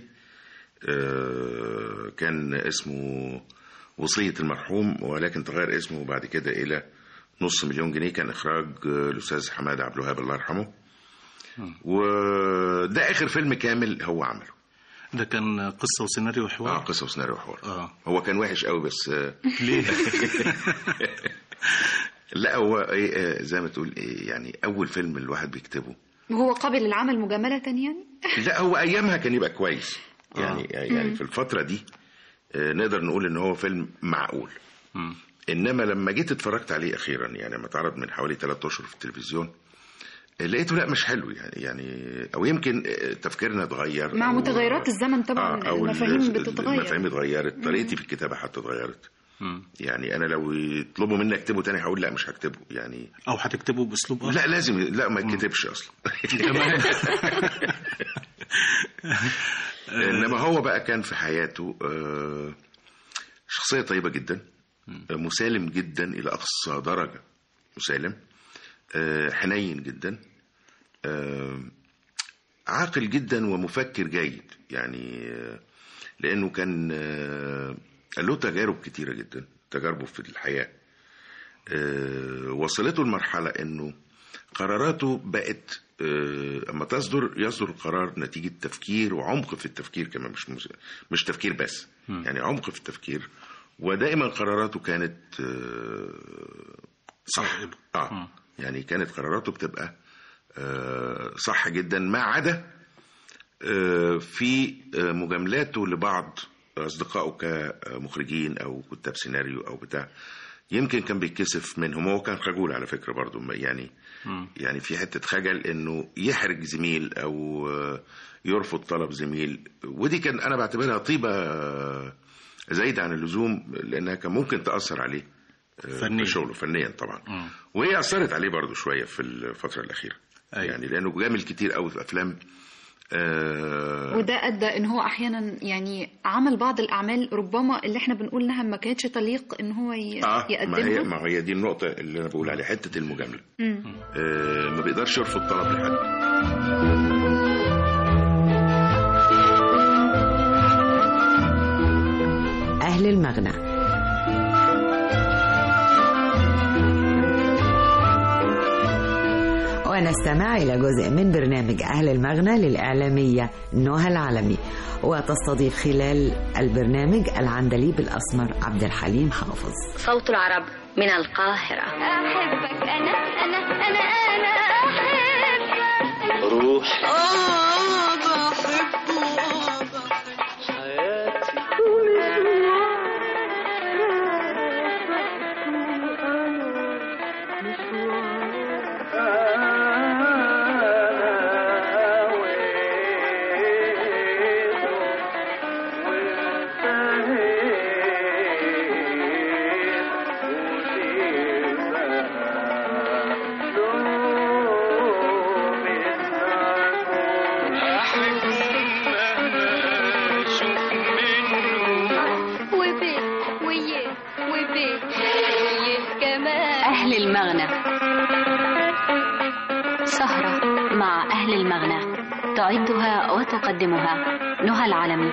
آه، كان اسمه وصية المرحوم ولكن تغير اسمه بعد كده إلى نص مليون جنيه كان إخراج آه، الأستاذ حماد عبد الوهاب الله يرحمه وده آخر فيلم كامل هو عمله ده كان قصة وسيناريو وحوار اه قصة وسيناريو وحوار آه. هو كان وحش قوي بس آه، ليه؟ لا هو إيه، آه، زي ما تقول إيه يعني أول فيلم الواحد بيكتبه وهو قابل العمل مجاملة يعني لا هو ايامها كان يبقى كويس يعني يعني مم. في الفتره دي آه، نقدر نقول ان هو فيلم معقول انما لما جيت اتفرجت عليه اخيرا يعني لما اتعرض من حوالي 3 اشهر في التلفزيون آه، لقيته لا مش حلو يعني يعني او يمكن آه، تفكيرنا اتغير مع أو- متغيرات الزمن طبعا آه، او المفاهيم ال- بتتغير المفاهيم اتغيرت طريقتي في الكتابه حتى اتغيرت يعني انا لو يطلبوا مني اكتبه تاني هقول لا مش هكتبه يعني أو هتكتبه بأسلوب آخر لا لازم لا ما يتكتبش اصلا انما هو بقى كان في حياته آه، شخصيه طيبه جدا آه، مسالم جدا الى اقصى درجه مسالم آه، حنين جدا آه، عاقل جدا ومفكر جيد يعني آه، لانه كان آه، له تجارب كتيره جدا تجاربه في الحياه آه، وصلته لمرحله انه قراراته بقت آه، اما تصدر يصدر القرار نتيجه تفكير وعمق في التفكير كمان مش مش- مش تفكير بس مم. يعني عمق في التفكير ودائما قراراته كانت آه، صح اه يعني كانت قراراته بتبقى آه، صح جدا ما عدا آه، في آه، مجاملاته لبعض اصدقائه كمخرجين او كتاب سيناريو او بتاع يمكن كان بيتكسف منهم هو كان خجول على فكره برضه ما- يعني يعني في حته خجل انه يحرج زميل او آه، يرفض طلب زميل ودي كان انا بعتبرها طيبه آه، زايده عن اللزوم لانها كان ممكن تاثر عليه آه، فنياً. في شغله فنيا طبعا وهي اثرت عليه برضه شويه في الفتره الاخيره أيوة. يعني لانه جامل كتير قوي في افلام آه وده ادى ان هو احيانا يعني عمل بعض الاعمال ربما اللي احنا بنقول انها ما كانتش تليق ان هو ي- اه ما هي يقدمها ما هي دي النقطه اللي انا بقول عليها حته المجامله مم. آه ما بيقدرش يرفض طلب لحد أهل المغنى ونستمع إلى جزء من برنامج أهل المغنى للإعلامية نهى العالمي وتستضيف خلال البرنامج العندليب الأسمر عبد الحليم حافظ صوت العرب من القاهرة أحبك أنا أنا أنا أنا أحبك روح آه بحبه وبيه ويه وبيه ويه كمان أهل المغنى سهرة مع أهل المغنى تعدها وتقدمها نهى العلمي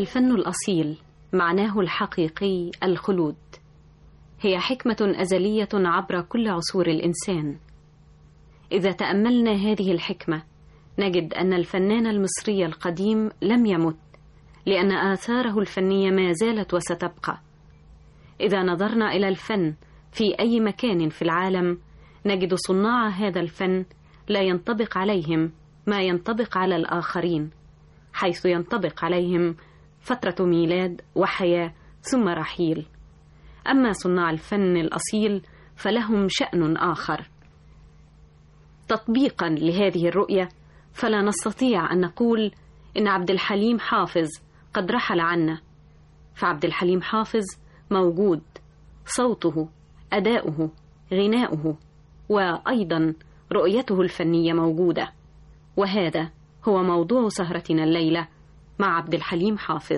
الفن الأصيل معناه الحقيقي الخلود هي حكمة أزلية عبر كل عصور الإنسان إذا تأملنا هذه الحكمة نجد أن الفنان المصري القديم لم يمت لأن آثاره الفنية ما زالت وستبقى إذا نظرنا إلى الفن في أي مكان في العالم نجد صناع هذا الفن لا ينطبق عليهم ما ينطبق على الآخرين حيث ينطبق عليهم فترة ميلاد وحياة ثم رحيل أما صناع الفن الأصيل فلهم شأن آخر تطبيقا لهذه الرؤية فلا نستطيع أن نقول إن عبد الحليم حافظ قد رحل عنا فعبد الحليم حافظ موجود صوته أداؤه غناؤه وأيضا رؤيته الفنية موجودة وهذا هو موضوع سهرتنا الليلة مع عبد الحليم حافظ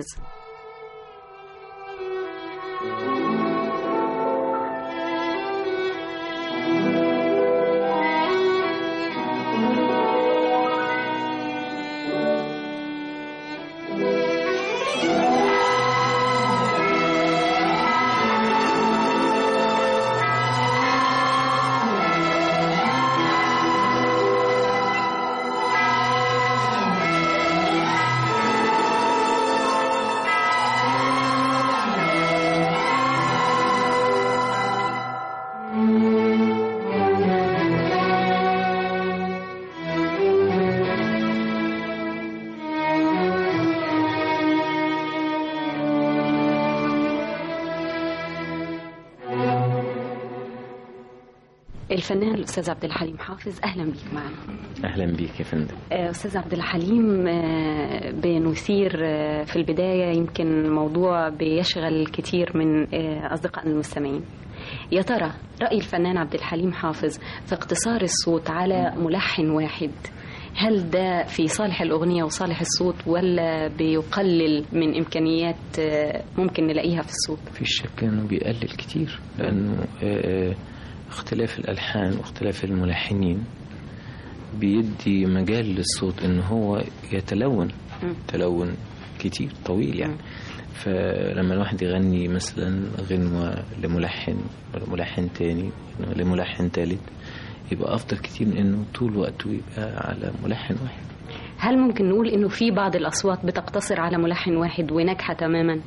الفنان الأستاذ عبد الحليم حافظ أهلا بك معنا اهلا بيك يا فندم آه، أستاذ عبد الحليم آه، بنثير آه، في البداية يمكن موضوع بيشغل كتير من آه، أصدقائنا المستمعين يا ترى رأي الفنان عبد الحليم حافظ في اقتصار الصوت على ملحن واحد هل ده في صالح الأغنية وصالح الصوت ولا بيقلل من إمكانيات آه، ممكن نلاقيها في الصوت في شك انه بيقلل كتير لانه آه، آه، اختلاف الالحان واختلاف الملحنين بيدي مجال للصوت ان هو يتلون تلون كتير طويل يعني فلما الواحد يغني مثلا غنوة لملحن ملحن تاني لملحن تالت يبقى أفضل كتير من إنه طول وقته يبقى على ملحن واحد هل ممكن نقول إنه في بعض الأصوات بتقتصر على ملحن واحد وناجحة تماما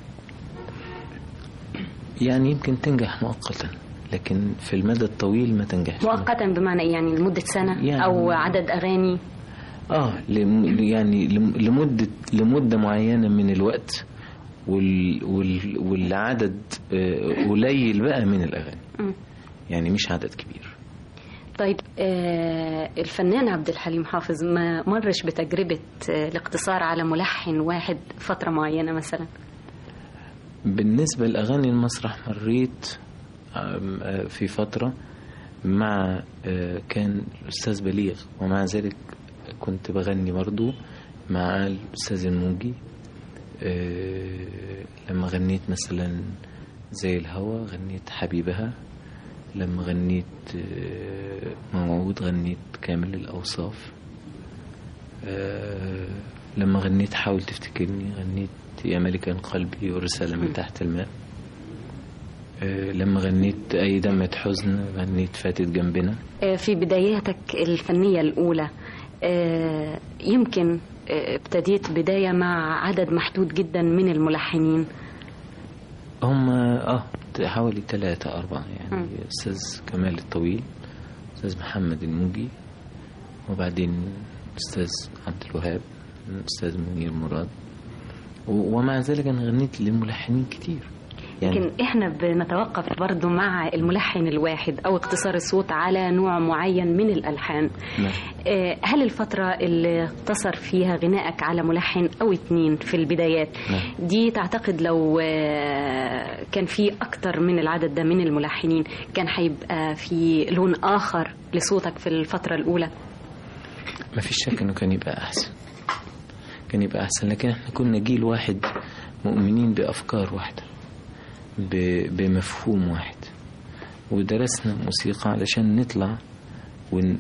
يعني يمكن تنجح مؤقتا لكن في المدى الطويل ما تنجحش مؤقتا بمعنى إيه يعني لمدة سنة يعني- أو عدد أغاني اه لم يعني لم- لمدة لمدة معينة من الوقت وال وال والعدد آه، قليل بقى من الأغاني مم. يعني مش عدد كبير طيب آه الفنان عبد الحليم حافظ ما مرش بتجربة آه الاقتصار على ملحن واحد فترة معينة مثلا بالنسبة لأغاني المسرح مريت آم، آه، في فترة مع آه، كان الأستاذ بليغ ومع ذلك كنت بغني برضو مع الأستاذ الموجي آه، لما غنيت مثلا زي الهوى غنيت حبيبها لما غنيت آه، موعود غنيت كامل الأوصاف آه، لما غنيت حاول تفتكرني غنيت يا ملكا قلبي ورسالة من تحت الماء آه، لما غنيت أي دمعة حزن غنيت فاتت جنبنا آه في بداياتك الفنية الأولى آه يمكن آه ابتديت بداية مع عدد محدود جدا من الملحنين هم اه حوالي ثلاثة أربعة يعني مم. أستاذ كمال الطويل أستاذ محمد الموجي وبعدين أستاذ عبد الوهاب أستاذ منير مراد و- ومع ذلك أنا غنيت لملحنين كتير يعني لكن احنا بنتوقف برضو مع الملحن الواحد او اقتصار الصوت على نوع معين من الالحان نعم. آه، هل الفترة اللي اقتصر فيها غنائك على ملحن أو اتنين في البدايات نعم. دي تعتقد لو آه، كان في أكتر من العدد ده من الملحنين كان هيبقى في لون آخر لصوتك في الفترة الأولى ما فيش شك انه كان يبقى احسن كان يبقى احسن لكن احنا كنا جيل واحد مؤمنين بافكار واحده ب- بمفهوم واحد ودرسنا موسيقى علشان نطلع ون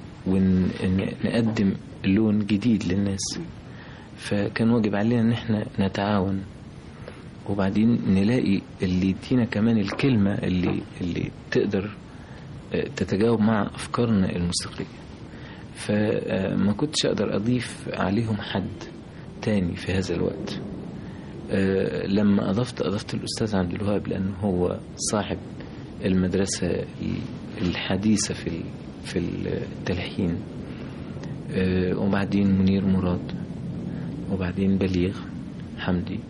ونقدم لون جديد للناس فكان واجب علينا ان احنا نتعاون وبعدين نلاقي اللي يدينا كمان الكلمة اللي اللي تقدر آه، تتجاوب مع أفكارنا الموسيقية فما كنتش أقدر أضيف عليهم حد تاني في هذا الوقت آه، لما أضفت أضفت الأستاذ عبد الوهاب لأنه هو صاحب المدرسة الحديثة في ال- في التلحين آه، وبعدين منير مراد وبعدين بليغ حمدي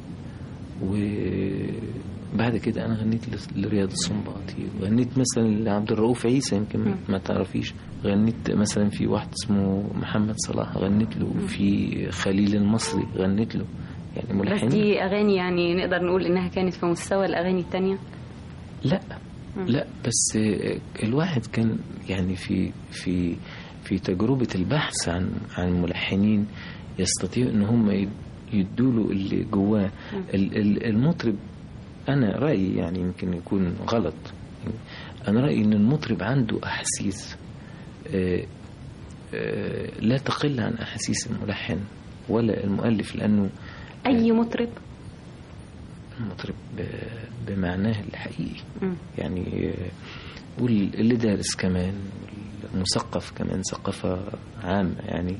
وبعد كده انا غنيت ل- لرياض السنباطي وغنيت مثلا لعبد الرؤوف عيسى يمكن ما تعرفيش غنيت مثلا في واحد اسمه محمد صلاح غنيت له في خليل المصري غنيت له يعني بس ملحنين دي أغاني يعني نقدر نقول إنها كانت في مستوى الأغاني التانية لا مم. لا بس الواحد كان يعني في في في تجربة البحث عن عن ملحنين يستطيع ان هم يدوا له اللي جواه ال- ال- المطرب انا رأيي يعني يمكن يكون غلط انا رأيي ان المطرب عنده احاسيس آه، آه، لا تقل عن احاسيس الملحن ولا المؤلف لانه أي مطرب المطرب ب- بمعناه الحقيقي مم. يعني آه، واللي دارس كمان والمثقف كمان ثقافة عامة يعني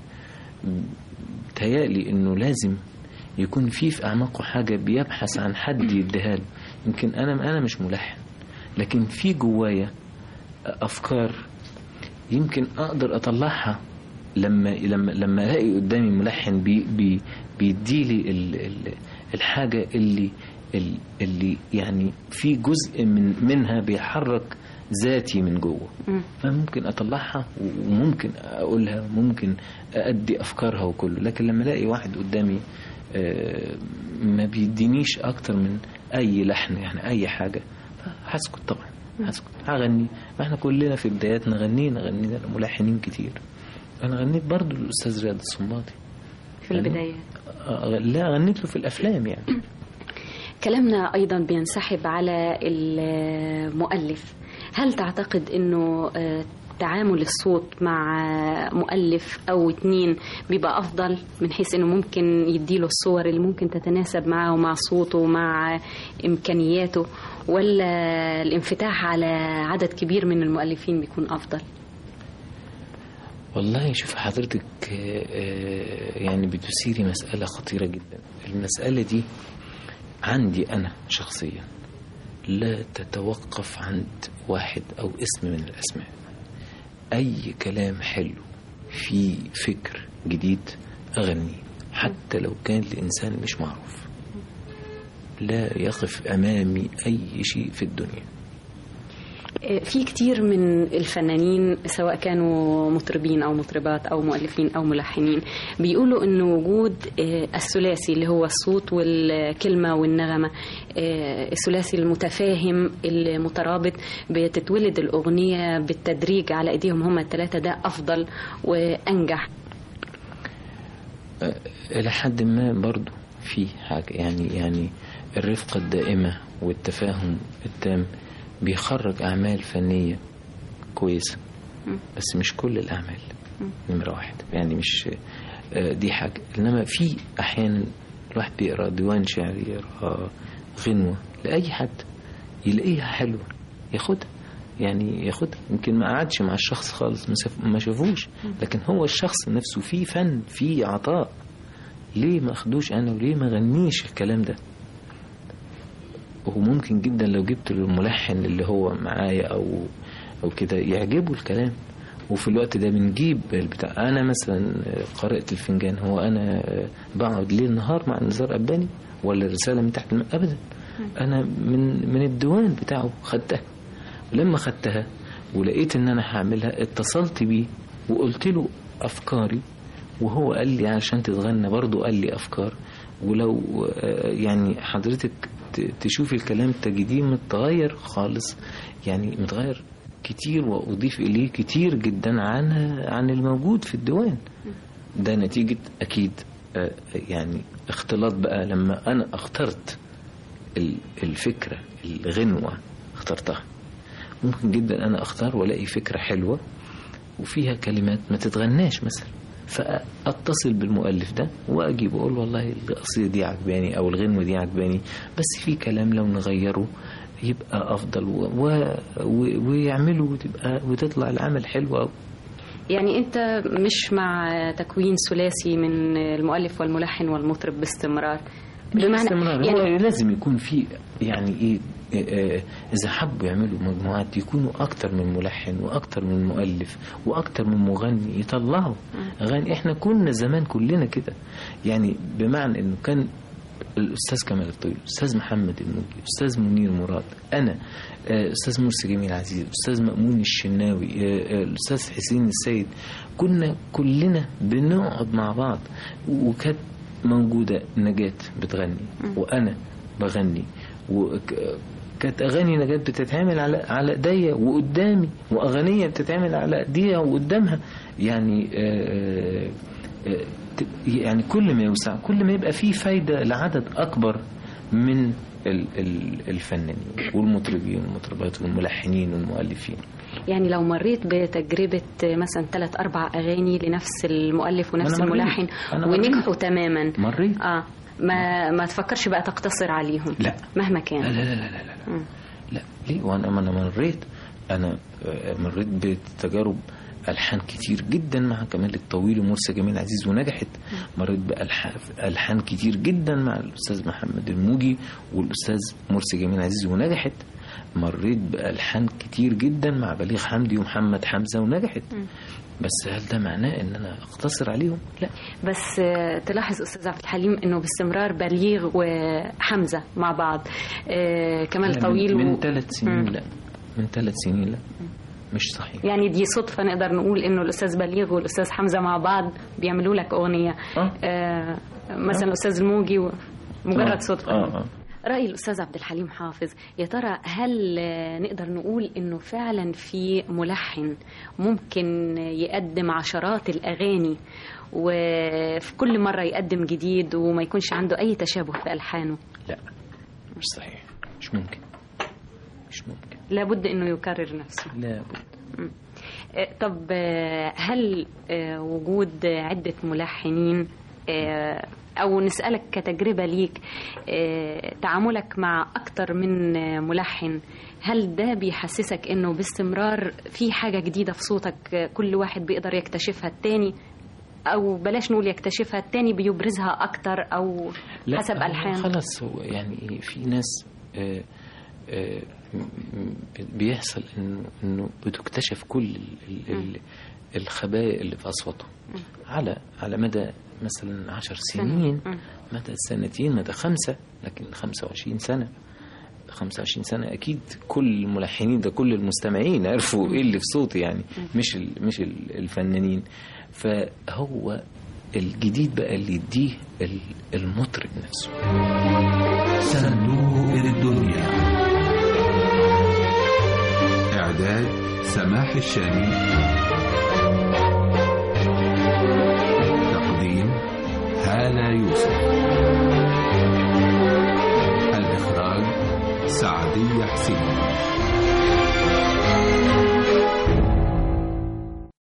تهيألي انه لازم يكون في في اعماقه حاجة بيبحث عن حد يديها له يمكن انا انا مش ملحن لكن في جوايا افكار يمكن اقدر اطلعها لما لما لما الاقي قدامي ملحن بي بي بيديلي ال ال الحاجه اللي ال- اللي يعني في جزء من منها بيحرك ذاتي من جوه مم. فممكن اطلعها وممكن اقولها وممكن ادي افكارها وكله لكن لما الاقي واحد قدامي آه، ما بيدينيش اكتر من اي لحن يعني اي حاجه هسكت طبعا هسكت هغني ما احنا كلنا في بداياتنا غنينا غنينا لملحنين كتير انا غنيت برضو للاستاذ رياض الصنباطي في البداية آه، لا غنيت له في الافلام يعني كلامنا أيضا بينسحب على المؤلف هل تعتقد أنه آه، تعامل الصوت مع مؤلف أو اتنين بيبقى أفضل من حيث أنه ممكن يديله الصور اللي ممكن تتناسب معه ومع صوته ومع إمكانياته ولا الانفتاح على عدد كبير من المؤلفين بيكون أفضل والله شوف حضرتك آه، آه، يعني بتثيري مسألة خطيرة جدا المسألة دي عندي أنا شخصيا لا تتوقف عند واحد أو اسم من الأسماء أي كلام حلو في فكر جديد أغنيه حتى لو كان لإنسان مش معروف لا يقف أمامي أي شيء في الدنيا في كتير من الفنانين سواء كانوا مطربين او مطربات او مؤلفين او ملحنين بيقولوا ان وجود آه، الثلاثي اللي هو الصوت والكلمه والنغمه آه، الثلاثي المتفاهم المترابط بتتولد الاغنيه بالتدريج على ايديهم هم الثلاثه ده افضل وانجح إلى حد ما برضو في حاجة يعني يعني الرفقة الدائمة والتفاهم التام بيخرج أعمال فنية كويسة بس مش كل الأعمال نمرة واحد يعني مش آه، دي حاجة إنما في أحيانا الواحد بيقرأ ديوان شعري يقرأ غنوة لأي حد يلاقيها حلوة ياخدها يعني ياخدها يمكن ما قعدش مع الشخص خالص ما شاف- ما شافوش لكن هو الشخص نفسه فيه فن فيه عطاء ليه ما اخدوش انا وليه ما غنيش الكلام ده وممكن جدا لو جبت الملحن اللي هو معايا او او كده يعجبه الكلام وفي الوقت ده بنجيب البتاع انا مثلا قارئة الفنجان هو انا بقعد ليل نهار مع نزار اباني ولا الرسالة من تحت الماء ابدا انا من من الديوان بتاعه خدتها ولما خدتها ولقيت ان انا هعملها اتصلت بيه وقلت له افكاري وهو قال لي عشان تتغنى برضه قال لي افكار ولو آه، يعني حضرتك ت- تشوفي الكلام تجديه متغير خالص يعني متغير كتير واضيف اليه كتير جدا عن عن الموجود في الديوان ده نتيجة اكيد آه، يعني اختلاط بقى لما انا اخترت ال- الفكرة الغنوة اخترتها ممكن جدا انا اختار والاقي فكرة حلوة وفيها كلمات ما تتغناش مثلا فاتصل بالمؤلف ده واجيب اقول والله القصيده دي عجباني او الغنوه دي عجباني بس في كلام لو نغيره يبقى افضل و... و... و... ويعملوا وتبقى وتطلع العمل حلو أوي. يعني أنت مش مع تكوين ثلاثي من المؤلف والملحن والمطرب باستمرار مش باستمرار يعني هو لازم يكون في يعني ايه آه، آه، اذا حبوا يعملوا مجموعات يكونوا اكتر من ملحن واكتر من مؤلف واكتر من مغني يطلعوا اغاني احنا كنا زمان كلنا كده يعني بمعنى انه كان الاستاذ كمال الطويل الاستاذ محمد الموجي الاستاذ منير مراد انا آه، استاذ مرسي جميل عزيز الاستاذ مأمون الشناوي آه، آه، الاستاذ حسين السيد كنا كلنا بنقعد مع بعض وكانت موجودة نجاة بتغني وأنا بغني وكانت أغاني نجاة بتتعمل على على إيديا وقدامي وأغنية بتتعمل على إيديها وقدامها يعني آه، آه، يعني كل ما يوسع كل ما يبقى فيه فايدة لعدد أكبر من ال- ال- الفنانين والمطربين والمطربات والملحنين والمؤلفين يعني لو مريت بتجربة مثلا ثلاث أربع أغاني لنفس المؤلف ونفس أنا مريت. الملحن أنا مريت. ونجحوا تماما مريت اه ما ما تفكرش بقى تقتصر عليهم لا مهما كان لا لا لا لا, لا. مم. لا ليه وانا ما انا مريت انا آه، مريت بتجارب الحان كتير جدا مع كمال الطويل ومرسي جميل عزيز ونجحت مريت بالحان كتير جدا مع الاستاذ محمد الموجي والاستاذ مرسي جميل عزيز ونجحت مريت بالحان كتير جدا مع بليغ حمدي ومحمد حمزه ونجحت بس هل ده معناه ان انا اقتصر عليهم لا بس آه، تلاحظ أستاذ عبد الحليم إنه باستمرار بليغ وحمزة مع بعض آه كمال لا، طويل من, و- من ثلاث سنين مم. لا من ثلاث سنين لا مش صحيح يعني دي صدفة نقدر نقول إنه الأستاذ بليغ والأستاذ حمزة مع بعض بيعملوا لك أغنية آه مثلا الأستاذ الموجي و- مجرد آه، صدفة آه، آه. رأي الأستاذ عبد الحليم حافظ يا ترى هل آه، نقدر نقول إنه فعلا في ملحن ممكن يقدم عشرات الأغاني وفي كل مرة يقدم جديد وما يكونش عنده أي تشابه في ألحانه لا مش صحيح مش ممكن مش ممكن لابد إنه يكرر نفسه لابد مم. آه، طب آه، هل آه، وجود عدة ملحنين آه، أو نسألك كتجربة ليك آه، تعاملك مع أكتر من آه، ملحن هل ده بيحسسك إنه باستمرار في حاجة جديدة في صوتك آه، كل واحد بيقدر يكتشفها التاني أو بلاش نقول يكتشفها التاني بيبرزها أكتر أو لا حسب هو ألحان خلاص هو يعني إيه، في ناس آه، آه، م- م- بيحصل انه انه بتكتشف كل ال- ال- ال- الخبايا اللي في اصواتهم على على مدى مثلا عشر سنين مدى سنتين مدى خمسة لكن 25 سنة 25 سنة أكيد كل الملحنين ده كل المستمعين عرفوا إيه اللي في صوتي يعني مش ال مش ال- الفنانين فهو الجديد بقى اللي يديه ال- المطرب نفسه صندوق الدنيا إعداد سماح الشامي تقديم هالة يوسف الإخراج سعدية حسين